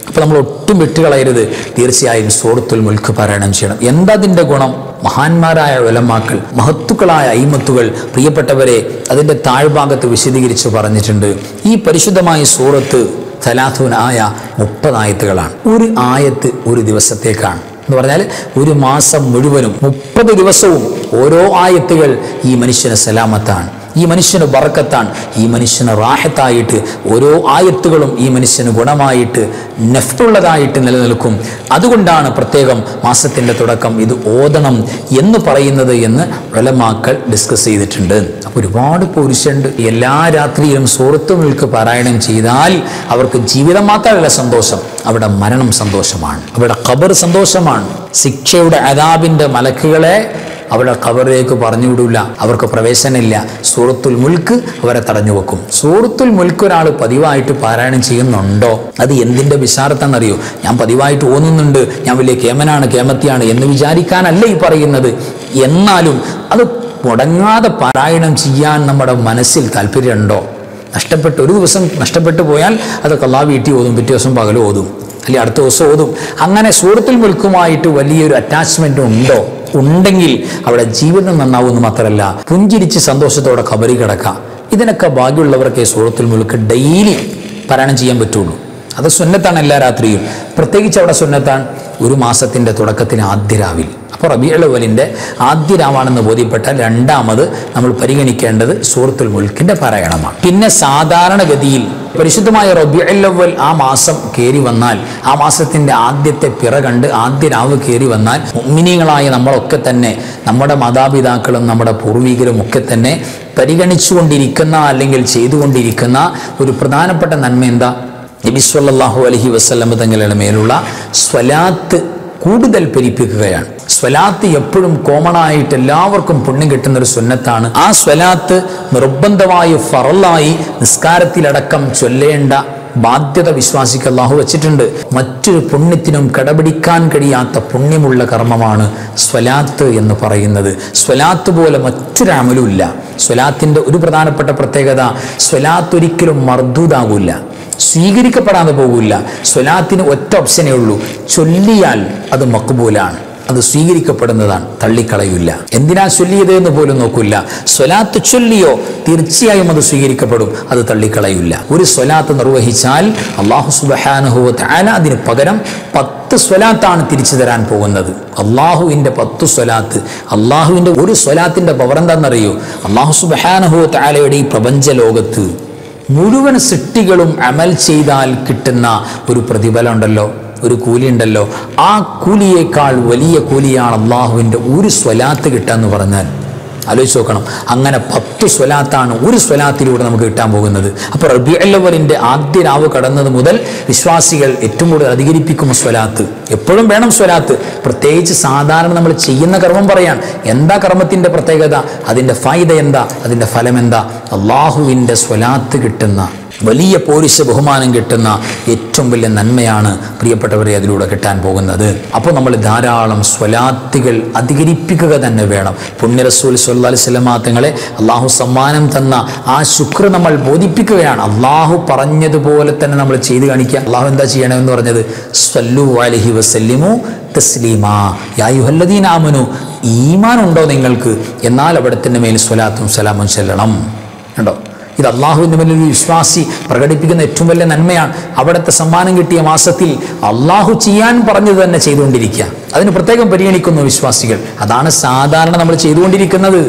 അപ്പോൾ നമ്മൾ ഒട്ടും വിട്ടുകളയരുത് തീർച്ചയായും സൂറത്തുൽ മുൽക്ക് പാരായണം ചെയ്യണം എന്താ അതിൻ്റെ ഗുണം മഹാന്മാരായ ഉലമാക്കൾ മഹത്തുക്കളായ അയിമത്തുകൾ പ്രിയപ്പെട്ടവരെ അതിൻ്റെ താഴ്ഭാഗത്ത് വിശദീകരിച്ച് പറഞ്ഞിട്ടുണ്ട് ഈ പരിശുദ്ധമായ സൂറത്ത് സലാത്തുനായ മുപ്പത് ആയത്തുകളാണ് ഒരു ആയത്ത് ഒരു ദിവസത്തേക്കാണ് എന്ന് പറഞ്ഞാൽ ഒരു മാസം മുഴുവനും മുപ്പത് ദിവസവും ഓരോ ആയത്തുകൾ ഈ മനുഷ്യന് സലാമത്താണ് ഈ മനുഷ്യന് ബറക്കത്താണ് ഈ മനുഷ്യന് റാഹത്തായിട്ട് ഓരോ ആയത്തുകളും ഈ മനുഷ്യന് ഗുണമായിട്ട് നെഫ്റ്റുള്ളതായിട്ട് നിലനിൽക്കും അതുകൊണ്ടാണ് പ്രത്യേകം മാസത്തിൻ്റെ തുടക്കം ഇത് ഓതണം എന്ന് പറയുന്നത് എന്ന് ഉലമാക്കൾ ഡിസ്കസ് ചെയ്തിട്ടുണ്ട് അപ്പോൾ ഒരുപാട് പുരുഷണ്ട് എല്ലാ രാത്രിയിലും സുഹൃത്തുക്കൾക്ക് പാരായണം ചെയ്താൽ അവർക്ക് ജീവിതം മാത്രമല്ല സന്തോഷം അവിടെ മരണം സന്തോഷമാണ് അവിടെ ഖബർ സന്തോഷമാണ് ശിക്ഷയുടെ അതാബിൻ്റെ മലക്കുകളെ അവിടെ ഖബറിലേക്ക് പറഞ്ഞു വിടില്ല അവർക്ക് പ്രവേശനമില്ല സൂറത്തുൽ മുൽക്ക് അവരെ തടഞ്ഞു വെക്കും സൂറത്തുൽ മുൽക്ക് ഒരാൾ പതിവായിട്ട് പാരായണം ചെയ്യുന്നുണ്ടോ അത് എന്തിൻ്റെ വിശാരത്താണെന്നറിയോ ഞാൻ പതിവായിട്ട് ഓന്നുന്നുണ്ട് ഞാൻ വലിയ കേമനാണ് കേമത്തിയാണ് എന്ന് വിചാരിക്കാനല്ല ഈ പറയുന്നത് എന്നാലും അത് മുടങ്ങാതെ പാരായണം ചെയ്യാൻ നമ്മുടെ മനസ്സിൽ താല്പര്യമുണ്ടോ നഷ്ടപ്പെട്ട് ഒരു ദിവസം നഷ്ടപ്പെട്ടു പോയാൽ അത് കള്ളാ വീട്ടിൽ ഓതും പിറ്റേ ദിവസം പകൽ ഓതും അല്ലെങ്കിൽ അടുത്ത ദിവസം ഓതും അങ്ങനെ സൂറത്തിൽ മുൽക്കുമായിട്ട് വലിയൊരു അറ്റാച്ച്മെൻ്റ് ഉണ്ടോ ഉണ്ടെങ്കിൽ അവിടെ ജീവിതം നന്നാവുമെന്ന് മാത്രമല്ല പുഞ്ചിരിച്ച് സന്തോഷത്തോടെ കബറി കിടക്കാം ഇതിനൊക്കെ ഭാഗ്യമുള്ളവർക്ക് സൂറത്തിൽ മുൽക്ക് ഡെയിലി പാരായണം ചെയ്യാൻ പറ്റുള്ളൂ അത് സുന്നത്താണ് എല്ലാ രാത്രിയും പ്രത്യേകിച്ച് അവിടെ സുന്നത്താണ് ഒരു മാസത്തിൻ്റെ തുടക്കത്തിന് ആദ്യ രാവിൽ അപ്പോൾ റബിയുള്ളവലിൻ്റെ ആദ്യ രാവാണെന്ന് ബോധ്യപ്പെട്ടാൽ രണ്ടാമത് നമ്മൾ പരിഗണിക്കേണ്ടത് സൂറത്തുൽ മുൽക്കിൻ്റെ പാരായണമാണ് പിന്നെ സാധാരണഗതിയിൽ പരിശുദ്ധമായ റബിയുള്ളവൽ ആ മാസം കയറി വന്നാൽ ആ മാസത്തിൻ്റെ ആദ്യത്തെ പിറ കണ്ട് ആദ്യ രാവ് കയറി വന്നാൽ മുമ്മിനികളായ നമ്മളൊക്കെ തന്നെ നമ്മുടെ മാതാപിതാക്കളും നമ്മുടെ പൂർവികരും ഒക്കെ തന്നെ പരിഗണിച്ചുകൊണ്ടിരിക്കുന്ന അല്ലെങ്കിൽ ചെയ്തുകൊണ്ടിരിക്കുന്ന ഒരു പ്രധാനപ്പെട്ട നന്മ എന്താ നബിസ്വല്ലാഹു അലഹി വസ്ലം തങ്ങളുടെ മേലുള്ള സ്വലാത്ത് കൂടുതൽ പെരിപ്പിക്കുകയാണ് സ്വലാത്ത് എപ്പോഴും കോമൺ ആയിട്ട് എല്ലാവർക്കും പുണ്യം കിട്ടുന്ന ഒരു സുന്നത്താണ് ആ സ്വലാത്ത് നിർബന്ധമായി ഫറലായി നിസ്കാരത്തിലടക്കം ചൊല്ലേണ്ട ബാധ്യത വിശ്വാസിക്ക് അള്ളാഹു വെച്ചിട്ടുണ്ട് മറ്റൊരു പുണ്യത്തിനും കടപിടിക്കാൻ കഴിയാത്ത പുണ്യമുള്ള കർമ്മമാണ് സ്വലാത്ത് എന്ന് പറയുന്നത് സ്വലാത്ത് പോലെ മറ്റൊരു അമലും ഇല്ല സ്വലാത്തിൻ്റെ ഒരു പ്രധാനപ്പെട്ട പ്രത്യേകത സ്വലാത്ത് ഒരിക്കലും മർദൂതാകൂല സ്വീകരിക്കപ്പെടാതെ പോകില്ല സ്വലാത്തിന് ഒറ്റ ഓപ്ഷനേ ഉള്ളൂ ചൊല്ലിയാൽ അത് മക്ബൂലാണ് അത് സ്വീകരിക്കപ്പെടുന്നതാണ് തള്ളിക്കളയില്ല എന്തിനാ ചൊല്ലിയത് എന്ന് പോലും നോക്കില്ല സ്വലാത്ത് ചൊല്ലിയോ തീർച്ചയായും അത് സ്വീകരിക്കപ്പെടും അത് തള്ളിക്കളയില്ല ഒരു സ്വലാത്ത് നിർവഹിച്ചാൽ അള്ളാഹു സുബഹാനുഹുവത്ത് ആല അതിന് പകരം പത്ത് സ്വലാത്താണ് തിരിച്ചു തരാൻ പോകുന്നത് അള്ളാഹുവിൻ്റെ പത്ത് സ്വലാത്ത് അള്ളാഹുവിൻ്റെ ഒരു സ്വലാത്തിൻ്റെ പവർ എന്താണെന്നറിയോ അള്ളാഹു സുബഹാനുഹുവത്ത് ആലയുടെ ഈ പ്രപഞ്ച ലോകത്ത് മുഴുവൻ സൃഷ്ടികളും അമൽ ചെയ്താൽ കിട്ടുന്ന ഒരു പ്രതിഫലം ഉണ്ടല്ലോ ഒരു കൂലി ഉണ്ടല്ലോ ആ കൂലിയേക്കാൾ വലിയ കൂലിയാണ് അള്ളാഹുവിൻ്റെ ഒരു സ്വലാത്ത് കിട്ടുക എന്ന് പറഞ്ഞാൽ ആലോചിച്ച് നോക്കണം അങ്ങനെ പത്ത് സ്വലാത്താണ് ഒരു സ്വലാത്തിലൂടെ നമുക്ക് കിട്ടാൻ പോകുന്നത് അപ്പോൾ റബി അല്ലവലിൻ്റെ ആദ്യ രാവ് കടന്നത് മുതൽ വിശ്വാസികൾ ഏറ്റവും കൂടുതൽ അധികരിപ്പിക്കും സ്വലാത്ത് എപ്പോഴും വേണം സ്വലാത്ത് പ്രത്യേകിച്ച് സാധാരണ നമ്മൾ ചെയ്യുന്ന കർമ്മം പറയാൻ എന്താ കർമ്മത്തിൻ്റെ പ്രത്യേകത അതിൻ്റെ ഫായിദ എന്താ അതിൻ്റെ ഫലം എന്താ അള്ളാഹുവിൻ്റെ സ്വലാത്ത് കിട്ടുന്ന വലിയ പോരിശ ബഹുമാനം കിട്ടുന്ന ഏറ്റവും വലിയ നന്മയാണ് പ്രിയപ്പെട്ടവരെ അതിലൂടെ കിട്ടാൻ പോകുന്നത് അപ്പോൾ നമ്മൾ ധാരാളം സ്വലാത്തുകൾ അധികരിപ്പിക്കുക തന്നെ വേണം പുണ്യ റസൂൽ സല്ലാ സ്വലമാ തങ്ങളെ അള്ളാഹു സമ്മാനം തന്ന ആ ശുക്ർ നമ്മൾ ബോധിപ്പിക്കുകയാണ് അള്ളാഹു പറഞ്ഞതുപോലെ തന്നെ നമ്മൾ ചെയ്ത് കാണിക്കുക അള്ളാഹു എന്താ ചെയ്യണമെന്ന് പറഞ്ഞത് സ്വല്ലു അലഹി വസല്ലിമു തസ്ലീമാ യായുഹല്ലദീനാമനു ഈമാൻ ഉണ്ടോ നിങ്ങൾക്ക് എന്നാൽ അവിടത്തിൻ്റെ മേൽ സ്വലാത്തും സലാമും ചെല്ലണം കണ്ടോ ഇത് അള്ളാഹുവിൻ്റെ മേലിൽ ഒരു വിശ്വാസി പ്രകടിപ്പിക്കുന്ന ഏറ്റവും വലിയ നന്മയാണ് അവിടുത്തെ സമ്മാനം കിട്ടിയ മാസത്തിൽ അള്ളാഹു ചെയ്യാൻ പറഞ്ഞത് തന്നെ ചെയ്തുകൊണ്ടിരിക്കുക അതിന് പ്രത്യേകം പരിഗണിക്കുന്നു വിശ്വാസികൾ അതാണ് സാധാരണ നമ്മൾ ചെയ്തുകൊണ്ടിരിക്കുന്നത്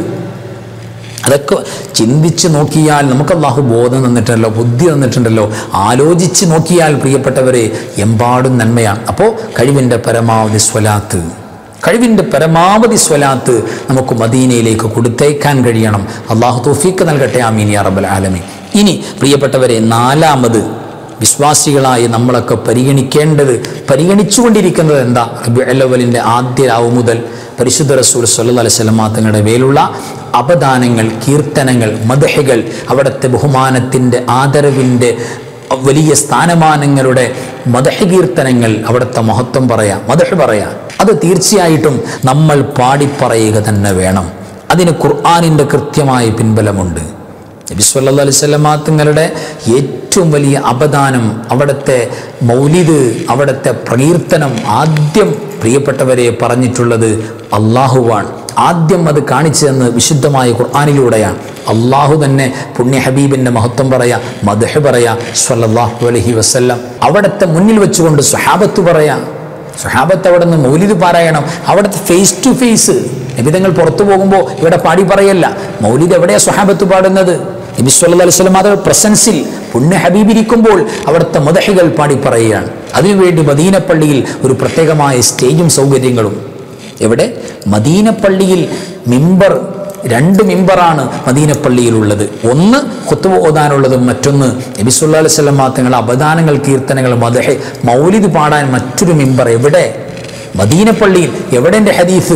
അതൊക്കെ ചിന്തിച്ച് നോക്കിയാൽ നമുക്ക് അള്ളാഹു ബോധം തന്നിട്ടുണ്ടല്ലോ ബുദ്ധി തന്നിട്ടുണ്ടല്ലോ ആലോചിച്ച് നോക്കിയാൽ പ്രിയപ്പെട്ടവരെ എമ്പാടും നന്മയാണ് അപ്പോൾ കഴിവിൻ്റെ പരമാവധി സ്വലാത്ത് കഴിവിൻ്റെ പരമാവധി സ്വലാത്ത് നമുക്ക് മദീനയിലേക്ക് കൊടുത്തേക്കാൻ കഴിയണം അള്ളാഹു തൗഫീക്ക് നൽകട്ടെ ആമീൻ യാ റബ്ബൽ ആലമീൻ ഇനി പ്രിയപ്പെട്ടവരെ നാലാമത് വിശ്വാസികളായി നമ്മളൊക്കെ പരിഗണിക്കേണ്ടത് പരിഗണിച്ചുകൊണ്ടിരിക്കുന്നത് എന്താ റബിഅല്ലവലിൻ്റെ ആദ്യ രാവ് മുതൽ പരിശുദ്ധ റസൂൽ സല്ലു അലൈഹി സ്വലമാ തങ്ങളുടെ മേലുള്ള അപദാനങ്ങൾ കീർത്തനങ്ങൾ മദഹകൾ അവിടുത്തെ ബഹുമാനത്തിൻ്റെ ആദരവിൻ്റെ വലിയ സ്ഥാനമാനങ്ങളുടെ മദഹ കീർത്തനങ്ങൾ അവിടുത്തെ മഹത്വം പറയാം മദഹ പറയാം അത് തീർച്ചയായിട്ടും നമ്മൾ പാടിപ്പറയുക തന്നെ വേണം അതിന് ഖുർആാനിൻ്റെ കൃത്യമായ പിൻബലമുണ്ട് നബി സല്ലല്ലാഹു അലൈഹി വസല്ലമ തങ്ങളുടെ ഏറ്റവും വലിയ അപദാനം അവിടുത്തെ മൗലിദ് അവിടുത്തെ പ്രകീർത്തനം ആദ്യം പ്രിയപ്പെട്ടവരെ പറഞ്ഞിട്ടുള്ളത് അള്ളാഹുവാണ് ആദ്യം അത് കാണിച്ചു തന്ന് വിശുദ്ധമായ ഖുർആാനിലൂടെയാണ് അള്ളാഹു തന്നെ പുണ്യ ഹബീബിൻ്റെ മഹത്വം പറയാ മദഹ് പറയാ സ്വല്ലല്ലാഹു അലൈഹി വസല്ലം അവിടുത്തെ മുന്നിൽ വെച്ചുകൊണ്ട് സ്വഹാബത്ത് പറയാ സ്വഹാബത്ത് അവിടെ നിന്ന് മൗലിദ് പാരായണം അവിടുത്തെ ഫേസ് ടു ഫേസ് നിബിതങ്ങൾ പുറത്തു പോകുമ്പോൾ ഇവിടെ പാടി പറയല്ല മൗലിദ് എവിടെയാ സ്വഹാബത്ത് പാടുന്നത് നബി സല്ലല്ലാഹു അലൈഹി വസല്ലം അത് പ്രസൻസിൽ പുണ്യ ഹബീബ് ഇരിക്കുമ്പോൾ അവിടുത്തെ മദഹികൾ പാടി പറയുകയാണ് അതിനുവേണ്ടി മദീനപ്പള്ളിയിൽ ഒരു പ്രത്യേകമായ സ്റ്റേജും സൗകര്യങ്ങളും എവിടെ മദീനപ്പള്ളിയിൽ മിമ്പർ രണ്ട് മിമ്പറാണ് മദീനപ്പള്ളിയിലുള്ളത് ഒന്ന് ഖുത്തുബ ഓതാനുള്ളതും മറ്റൊന്ന് നബി സല്ലല്ലാഹു അലൈഹി വസല്ലം തങ്ങൾ അപദാനങ്ങൾ കീർത്തനങ്ങൾ മദഹ് മൗലിദ് പാടാൻ മറ്റൊരു മിമ്പർ എവിടെ മദീനപ്പള്ളിയിൽ എവിടെ എൻ്റെ ഹദീസ്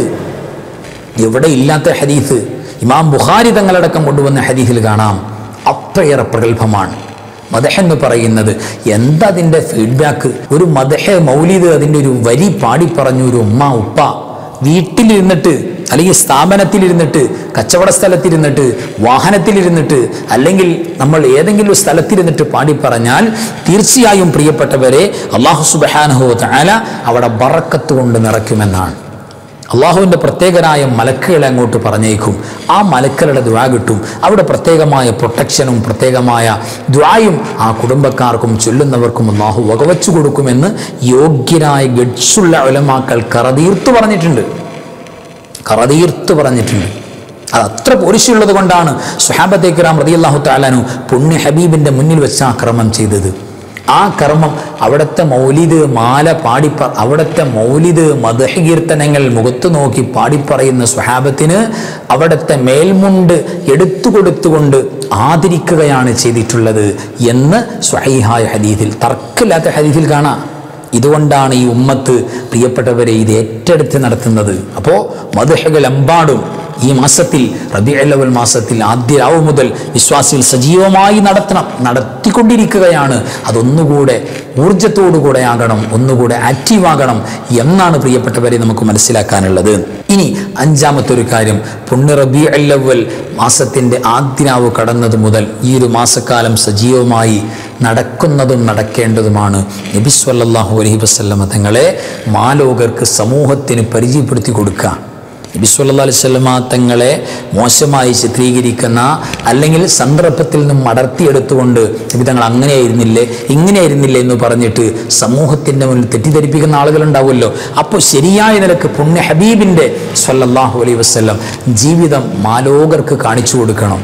എവിടെ ഇല്ലാത്ത ഹദീസ് ഇമാം ബുഖാരി തങ്ങളടക്കം കൊണ്ടുവന്ന ഹദീസിൽ കാണാം അത്രയേറെ പ്രഗത്ഭമാണ് മദഹ് എന്ന് പറയുന്നത് എന്താ അതിൻ്റെ ഫീഡ്ബാക്ക് ഒരു മദഹ് മൗലിദ് അതിൻ്റെ ഒരു വരി പാടി പറഞ്ഞു ഒരു ഉമ്മ ഉപ്പ വീട്ടിലിരുന്നിട്ട് അല്ലെങ്കിൽ സ്ഥാപനത്തിലിരുന്നിട്ട് കച്ചവട സ്ഥലത്തിരുന്നിട്ട് വാഹനത്തിലിരുന്നിട്ട് അല്ലെങ്കിൽ നമ്മൾ ഏതെങ്കിലും ഒരു സ്ഥലത്തിരുന്നിട്ട് പാടി പറഞ്ഞാൽ തീർച്ചയായും പ്രിയപ്പെട്ടവരെ അള്ളാഹു സുബഹാനഹോ താല അവിടെ ബറക്കത്ത് കൊണ്ട് നിറയ്ക്കുമെന്നാണ് അള്ളാഹുവിൻ്റെ പ്രത്യേകരായ മലക്കുകളെ അങ്ങോട്ട് പറഞ്ഞേക്കും ആ മലക്കളുടെ ദ്വാ കിട്ടും അവിടെ പ്രത്യേകമായ പ്രൊട്ടക്ഷനും പ്രത്യേകമായ ദ്വായും ആ കുടുംബക്കാർക്കും ചൊല്ലുന്നവർക്കും അള്ളാഹു വകവച്ചു കൊടുക്കുമെന്ന് യോഗ്യരായ ഗഡ്സുള്ള ഉലമാക്കൾ കറതീർത്തു പറഞ്ഞിട്ടുണ്ട് കറതീർത്ത് പറഞ്ഞിട്ടുണ്ട് അത് അത്ര പോരിശുള്ളത് കൊണ്ടാണ് സുഹാബത്തെ കിറാം റതി അള്ളാഹു താലാനു പുണ്യ ഹബീബിൻ്റെ മുന്നിൽ വെച്ച് ആ കർമ്മം ചെയ്തത് ആ കർമ്മം അവിടുത്തെ മൗലിദ് മാല പാടിപ്പ അവിടുത്തെ മൗലിദ് മദഹകീർത്തനങ്ങൾ മുഖത്ത് നോക്കി പാടിപ്പറയുന്ന സ്വഹാബത്തിന് അവിടുത്തെ മേൽമുണ്ട് എടുത്തു കൊടുത്തുകൊണ്ട് ആദരിക്കുകയാണ് ചെയ്തിട്ടുള്ളത് എന്ന് സ്വഹീഹായ ഹദീഥിൽ തർക്കില്ലാത്ത ഹദീഥിൽ കാണാം ഇതുകൊണ്ടാണ് ഈ ഉമ്മത്ത് പ്രിയപ്പെട്ടവരെ ഇത് ഏറ്റെടുത്ത് നടത്തുന്നത് അപ്പോൾ മധുഹകളെമ്പാടും ഈ മാസത്തിൽ റബിഅല്ലവൽ മാസത്തിൽ ആദ്യ രാവ് മുതൽ വിശ്വാസികൾ സജീവമായി നടത്തണം നടത്തിക്കൊണ്ടിരിക്കുകയാണ് അതൊന്നുകൂടെ ഊർജത്തോടുകൂടെ ആകണം ഒന്നുകൂടെ ആക്റ്റീവ് ആകണം എന്നാണ് പ്രിയപ്പെട്ടവരെ നമുക്ക് മനസ്സിലാക്കാനുള്ളത് ഇനി അഞ്ചാമത്തെ ഒരു കാര്യം പുണ്യ റബി അല്ലവൽ മാസത്തിൻ്റെ ആദ്യരാവ് കടന്നത് മുതൽ ഈ ഒരു മാസക്കാലം സജീവമായി നടക്കുന്നതും നടക്കേണ്ടതുമാണ് നബി സല്ലല്ലാഹു അലൈഹി വസല്ലമ തങ്ങളെ മാലോകർക്ക് സമൂഹത്തിന് പരിചയപ്പെടുത്തി കൊടുക്കുക നബി സല്ലല്ലാഹു അലൈഹി വസല്ലമ തങ്ങളെ മോശമായി ചിത്രീകരിക്കുന്ന അല്ലെങ്കിൽ സന്ദർഭത്തിൽ നിന്നും അടർത്തിയെടുത്തുകൊണ്ട് നബി തങ്ങൾ അങ്ങനെയായിരുന്നില്ലേ ഇങ്ങനെയായിരുന്നില്ലേ എന്ന് പറഞ്ഞിട്ട് സമൂഹത്തിൻ്റെ മുന്നിൽ തെറ്റിദ്ധരിപ്പിക്കുന്ന ആളുകളുണ്ടാവുമല്ലോ അപ്പോൾ ശരിയായ നിലക്ക് പുണ്യ ഹബീബിൻ്റെ സല്ലല്ലാഹു അലൈഹി വസല്ലം ജീവിതം മാലോകർക്ക് കാണിച്ചു കൊടുക്കണം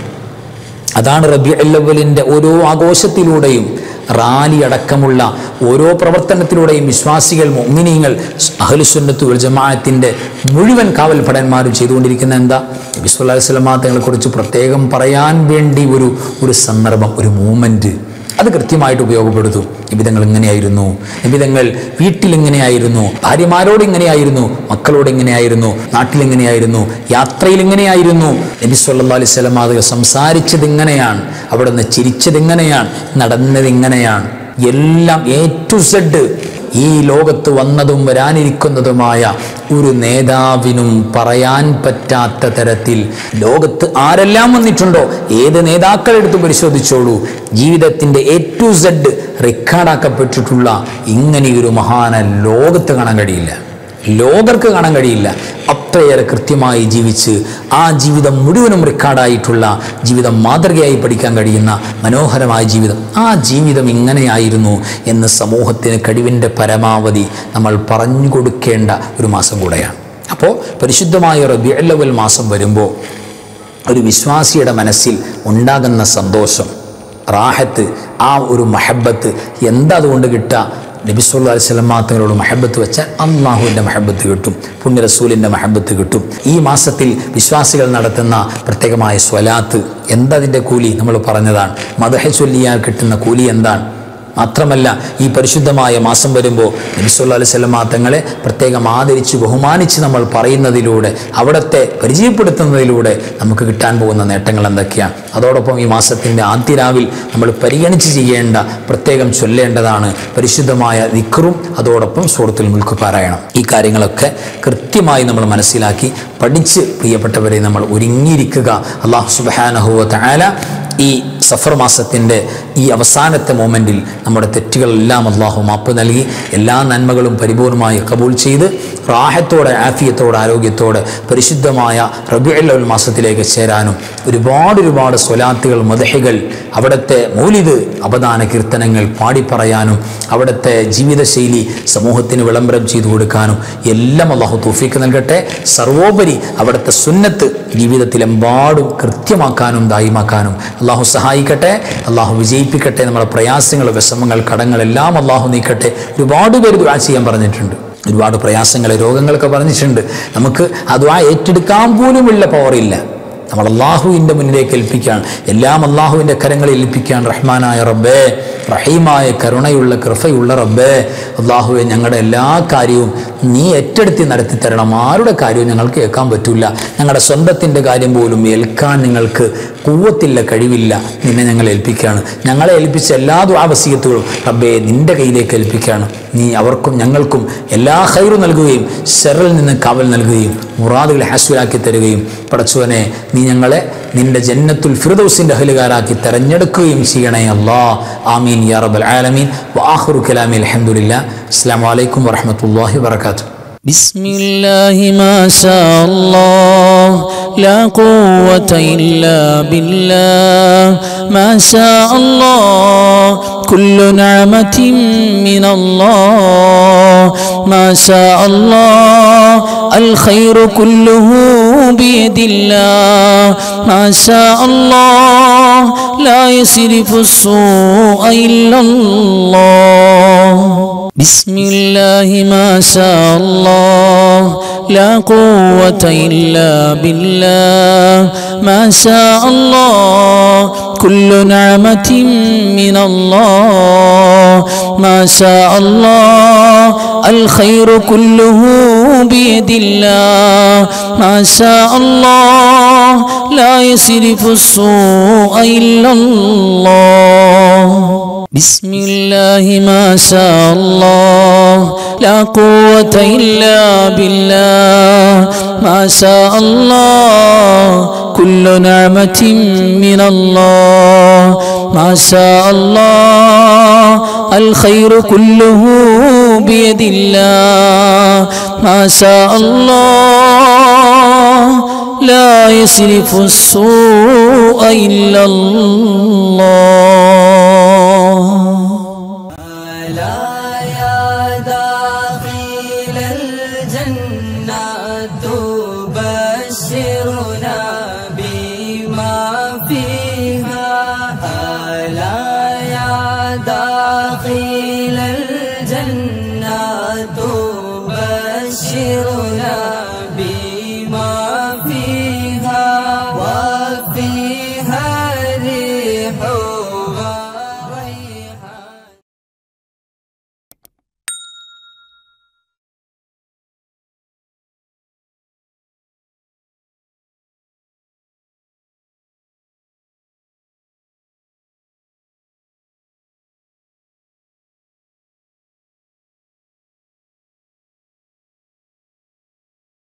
അതാണ് റബി അല്ലവലിൻ്റെ ഓരോ ആഘോഷത്തിലൂടെയും റാലി അടക്കമുള്ള ഓരോ പ്രവർത്തനത്തിലൂടെയും വിശ്വാസികൾ മൊമിനിയങ്ങൾ അഹലുസുന്നത്തു വൽ ജമാഅത്തിൻ്റെ മുഴുവൻ കാവൽ ഭടന്മാരും ചെയ്തുകൊണ്ടിരിക്കുന്ന എന്താ നബി സല്ലല്ലാഹു അലൈഹി വസല്ലമ തങ്ങളെക്കുറിച്ച് പ്രത്യേകം പറയാൻ വേണ്ടി ഒരു ഒരു സന്ദർഭം ഒരു മൂമെൻറ്റ് അത് കൃത്യമായിട്ട് ഉപയോഗപ്പെടുത്തും നിബിതങ്ങൾ ഇങ്ങനെയായിരുന്നു നിബിതങ്ങൾ വീട്ടിൽ ഇങ്ങനെയായിരുന്നു ഭാര്യമാരോട് ഇങ്ങനെയായിരുന്നു മക്കളോട് ഇങ്ങനെയായിരുന്നു നാട്ടിൽ ഇങ്ങനെയായിരുന്നു യാത്രയിൽ ഇങ്ങനെയായിരുന്നു നബി സല്ലല്ലാഹു അലൈഹി വസല്ലം അത് സംസാരിച്ചത് ഇങ്ങനെയാണ് അവിടെ നിന്ന് ചിരിച്ചത് ഇങ്ങനെയാണ് നടന്നത് ഇങ്ങനെയാണ് എല്ലാം എ ടു സെഡ് ഈ ലോകത്ത് വന്നതും വരാനിരിക്കുന്നതുമായ ഒരു നേതാവിനും പറയാൻ പറ്റാത്ത തരത്തിൽ ലോകത്ത് ആരെല്ലാം വന്നിട്ടുണ്ടോ ഏത് നേതാക്കളെടുത്ത് പരിശോധിച്ചോളൂ ജീവിതത്തിൻ്റെ എ ടു സെഡ് റെക്കോർഡാക്കപ്പെട്ടിട്ടുള്ള ഇങ്ങനെയൊരു മഹാന ലോകത്ത് കാണാൻ കഴിയില്ല ലോകർക്ക് കാണാൻ കഴിയില്ല അത്രയേറെ കൃത്യമായി ജീവിച്ച് ആ ജീവിതം മുഴുവനും റെക്കോർഡായിട്ടുള്ള ജീവിതം മാതൃകയായി പഠിക്കാൻ കഴിയുന്ന മനോഹരമായ ജീവിതം ആ ജീവിതം ഇങ്ങനെയായിരുന്നു എന്ന് സമൂഹത്തിന് കഴിവിൻ്റെ പരമാവധി നമ്മൾ പറഞ്ഞു കൊടുക്കേണ്ട ഒരു മാസം കൂടെയാണ് അപ്പോൾ പരിശുദ്ധമായ റബിയല്ലവൽ മാസം വരുമ്പോൾ ഒരു വിശ്വാസിയുടെ മനസ്സിൽ ഉണ്ടാകുന്ന സന്തോഷം റാഹത്ത് ആ ഒരു മഹബത്ത് എന്താ അതുകൊണ്ട് കിട്ടുക നബിസ്വല്ലാ അലിസ്ലം തങ്ങളോട് മഹബത്ത് വെച്ചാൽ അള്ളാഹുവിൻ്റെ മഹബത്ത് കിട്ടും പുണ്യ റസൂലിൻ്റെ മഹബത്ത് കിട്ടും ഈ മാസത്തിൽ വിശ്വാസികൾ നടത്തുന്ന പ്രത്യേകമായ സ്വലാത്ത് എന്താ അതിൻ്റെ കൂലി നമ്മൾ പറഞ്ഞതാണ് മദഹ ചൊല്ലിയാൽ കിട്ടുന്ന കൂലി എന്താണ് മാത്രമല്ല ഈ പരിശുദ്ധമായ മാസം വരുമ്പോൾ നബിസ്വല്ലാ അലൈഹി സ്വലമാ തങ്ങളെ പ്രത്യേകം ആദരിച്ച് ബഹുമാനിച്ച് നമ്മൾ പറയുന്നതിലൂടെ അവിടത്തെ പരിചയപ്പെടുത്തുന്നതിലൂടെ നമുക്ക് കിട്ടാൻ പോകുന്ന നേട്ടങ്ങൾ എന്തൊക്കെയാണ് അതോടൊപ്പം ഈ മാസത്തിൻ്റെ ആദ്യ രാവിൽ നമ്മൾ പരിഗണിച്ച് ചെയ്യേണ്ട പ്രത്യേകം ചൊല്ലേണ്ടതാണ് പരിശുദ്ധമായ വിക്റും അതോടൊപ്പം സൂറത്തുൽ മുൽക്ക് പാരായണം ഈ കാര്യങ്ങളൊക്കെ കൃത്യമായി നമ്മൾ മനസ്സിലാക്കി പഠിച്ച് പ്രിയപ്പെട്ടവരെ നമ്മൾ ഒരുങ്ങിയിരിക്കുക അള്ളാഹു സുബാനഹുവ തആല ഈ സഫർ മാസത്തിൻ്റെ ഈ അവസാനത്തെ മൊമെൻറ്റിൽ നമ്മുടെ തെറ്റുകളെല്ലാം അള്ളാഹു മാപ്പ് നൽകി എല്ലാ നന്മകളും പരിപൂർണമായി കബൂൾ ചെയ്ത് റാഹത്തോടെ ആഫിയത്തോടെ ആരോഗ്യത്തോടെ പരിശുദ്ധമായ റബിഅൽ മാസത്തിലേക്ക് ചേരാനും ഒരുപാട് ഒരുപാട് സ്വലാത്തുകൾ മദഹികൾ അവിടുത്തെ മൗലിദ് അപദാന കീർത്തനങ്ങൾ പാടിപ്പറയാനും അവിടുത്തെ ജീവിതശൈലി സമൂഹത്തിന് വിളംബരം ചെയ്തു കൊടുക്കാനും എല്ലാം അള്ളാഹു തൂഫിക്ക് നൽകട്ടെ സർവോപരി അവിടുത്തെ സുന്നത്ത് ജീവിതത്തിലെമ്പാടും കൃത്യമാക്കാനും ദായിമാക്കാനും അള്ളാഹു സഹായിക്കട്ടെ അള്ളാഹു വിജയിപ്പിക്കട്ടെ നമ്മുടെ പ്രയാസങ്ങൾ വിഷമങ്ങൾ കടങ്ങളെല്ലാം അള്ളാഹു നീക്കട്ടെ ഒരുപാട് പേര് ദുആ ചെയ്യാൻ പറഞ്ഞിട്ടുണ്ട് ഒരുപാട് പ്രയാസങ്ങൾ രോഗങ്ങളൊക്കെ പറഞ്ഞിട്ടുണ്ട് നമുക്ക് അത് ആ ഏറ്റെടുക്കാൻ പോലുമുള്ള പവറില്ല നമ്മൾ അള്ളാഹുവിൻ്റെ മുന്നിലേക്ക് ഏൽപ്പിക്കുകയാണ് എല്ലാം അള്ളാഹുവിൻ്റെ കരങ്ങളിൽ ഏൽപ്പിക്കാൻ റഹ്മാനായ റബ്ബേ റഹീമായ കരുണയുള്ള കൃപയുള്ള റബ്ബേ അള്ളാഹുവെ ഞങ്ങളുടെ എല്ലാ കാര്യവും നീ ഏറ്റെടുത്ത് നടത്തി തരണം ആരുടെ കാര്യവും ഞങ്ങൾക്ക് കേൾക്കാൻ പറ്റില്ല ഞങ്ങളുടെ സ്വന്തത്തിൻ്റെ കാര്യം പോലും ഏൽക്കാൻ നിങ്ങൾക്ക് കൂവത്തില്ല കഴിവില്ല നിന്നെ ഞങ്ങൾ ഏൽപ്പിക്കുകയാണ് ഞങ്ങളെ ഏൽപ്പിച്ച എല്ലാ ദ്വാവസീയത്തുകളും റബ്ബേ നിൻ്റെ കയ്യിലേക്ക് ഏൽപ്പിക്കുകയാണ് നീ അവർക്കും ഞങ്ങൾക്കും എല്ലാ ഹൈറും നൽകുകയും ഷെറിൽ നിന്ന് കാവൽ നൽകുകയും മുറാദുകളെ ഹാസ്വലാക്കി തരികയും പടച്ചുവനെ നീ ഞങ്ങളെ നിന്റെ ജന്നത്തുൽ ഫിർദൗസിൻ്റെ അഹലുകാരാക്കി തെരഞ്ഞെടുക്കുകയും ചെയ്യണേ അല്ലാ ആമീൻ യാ റബ്ബൽ ആലമീൻ വആഖിറു കലാമി അൽഹംദുലില്ലാ അസ്സലാമു അലൈക്കും വറഹ്മത്തുള്ളാഹി വബറകാതുഹു بسم الله ما شاء الله لا قوة إلا بالله ما شاء الله كل نعمة من الله ما شاء الله الخير كله بيد الله ما شاء الله لا يصرف السوء إلا الله بسم الله ما شاء الله لا قوة إلا بالله ما شاء الله كل نعمة من الله ما شاء الله الخير كله بيد الله ما شاء الله لا يصرف السوء إلا الله بسم الله ما شاء الله لا قوة إلا بالله ما شاء الله كل نعمة من الله ما شاء الله الخير كله بيد الله ما شاء الله لا يصرف السوء إلا الله ألا يا داخل الجنة تبشرنا بما فيها ألا يا داخل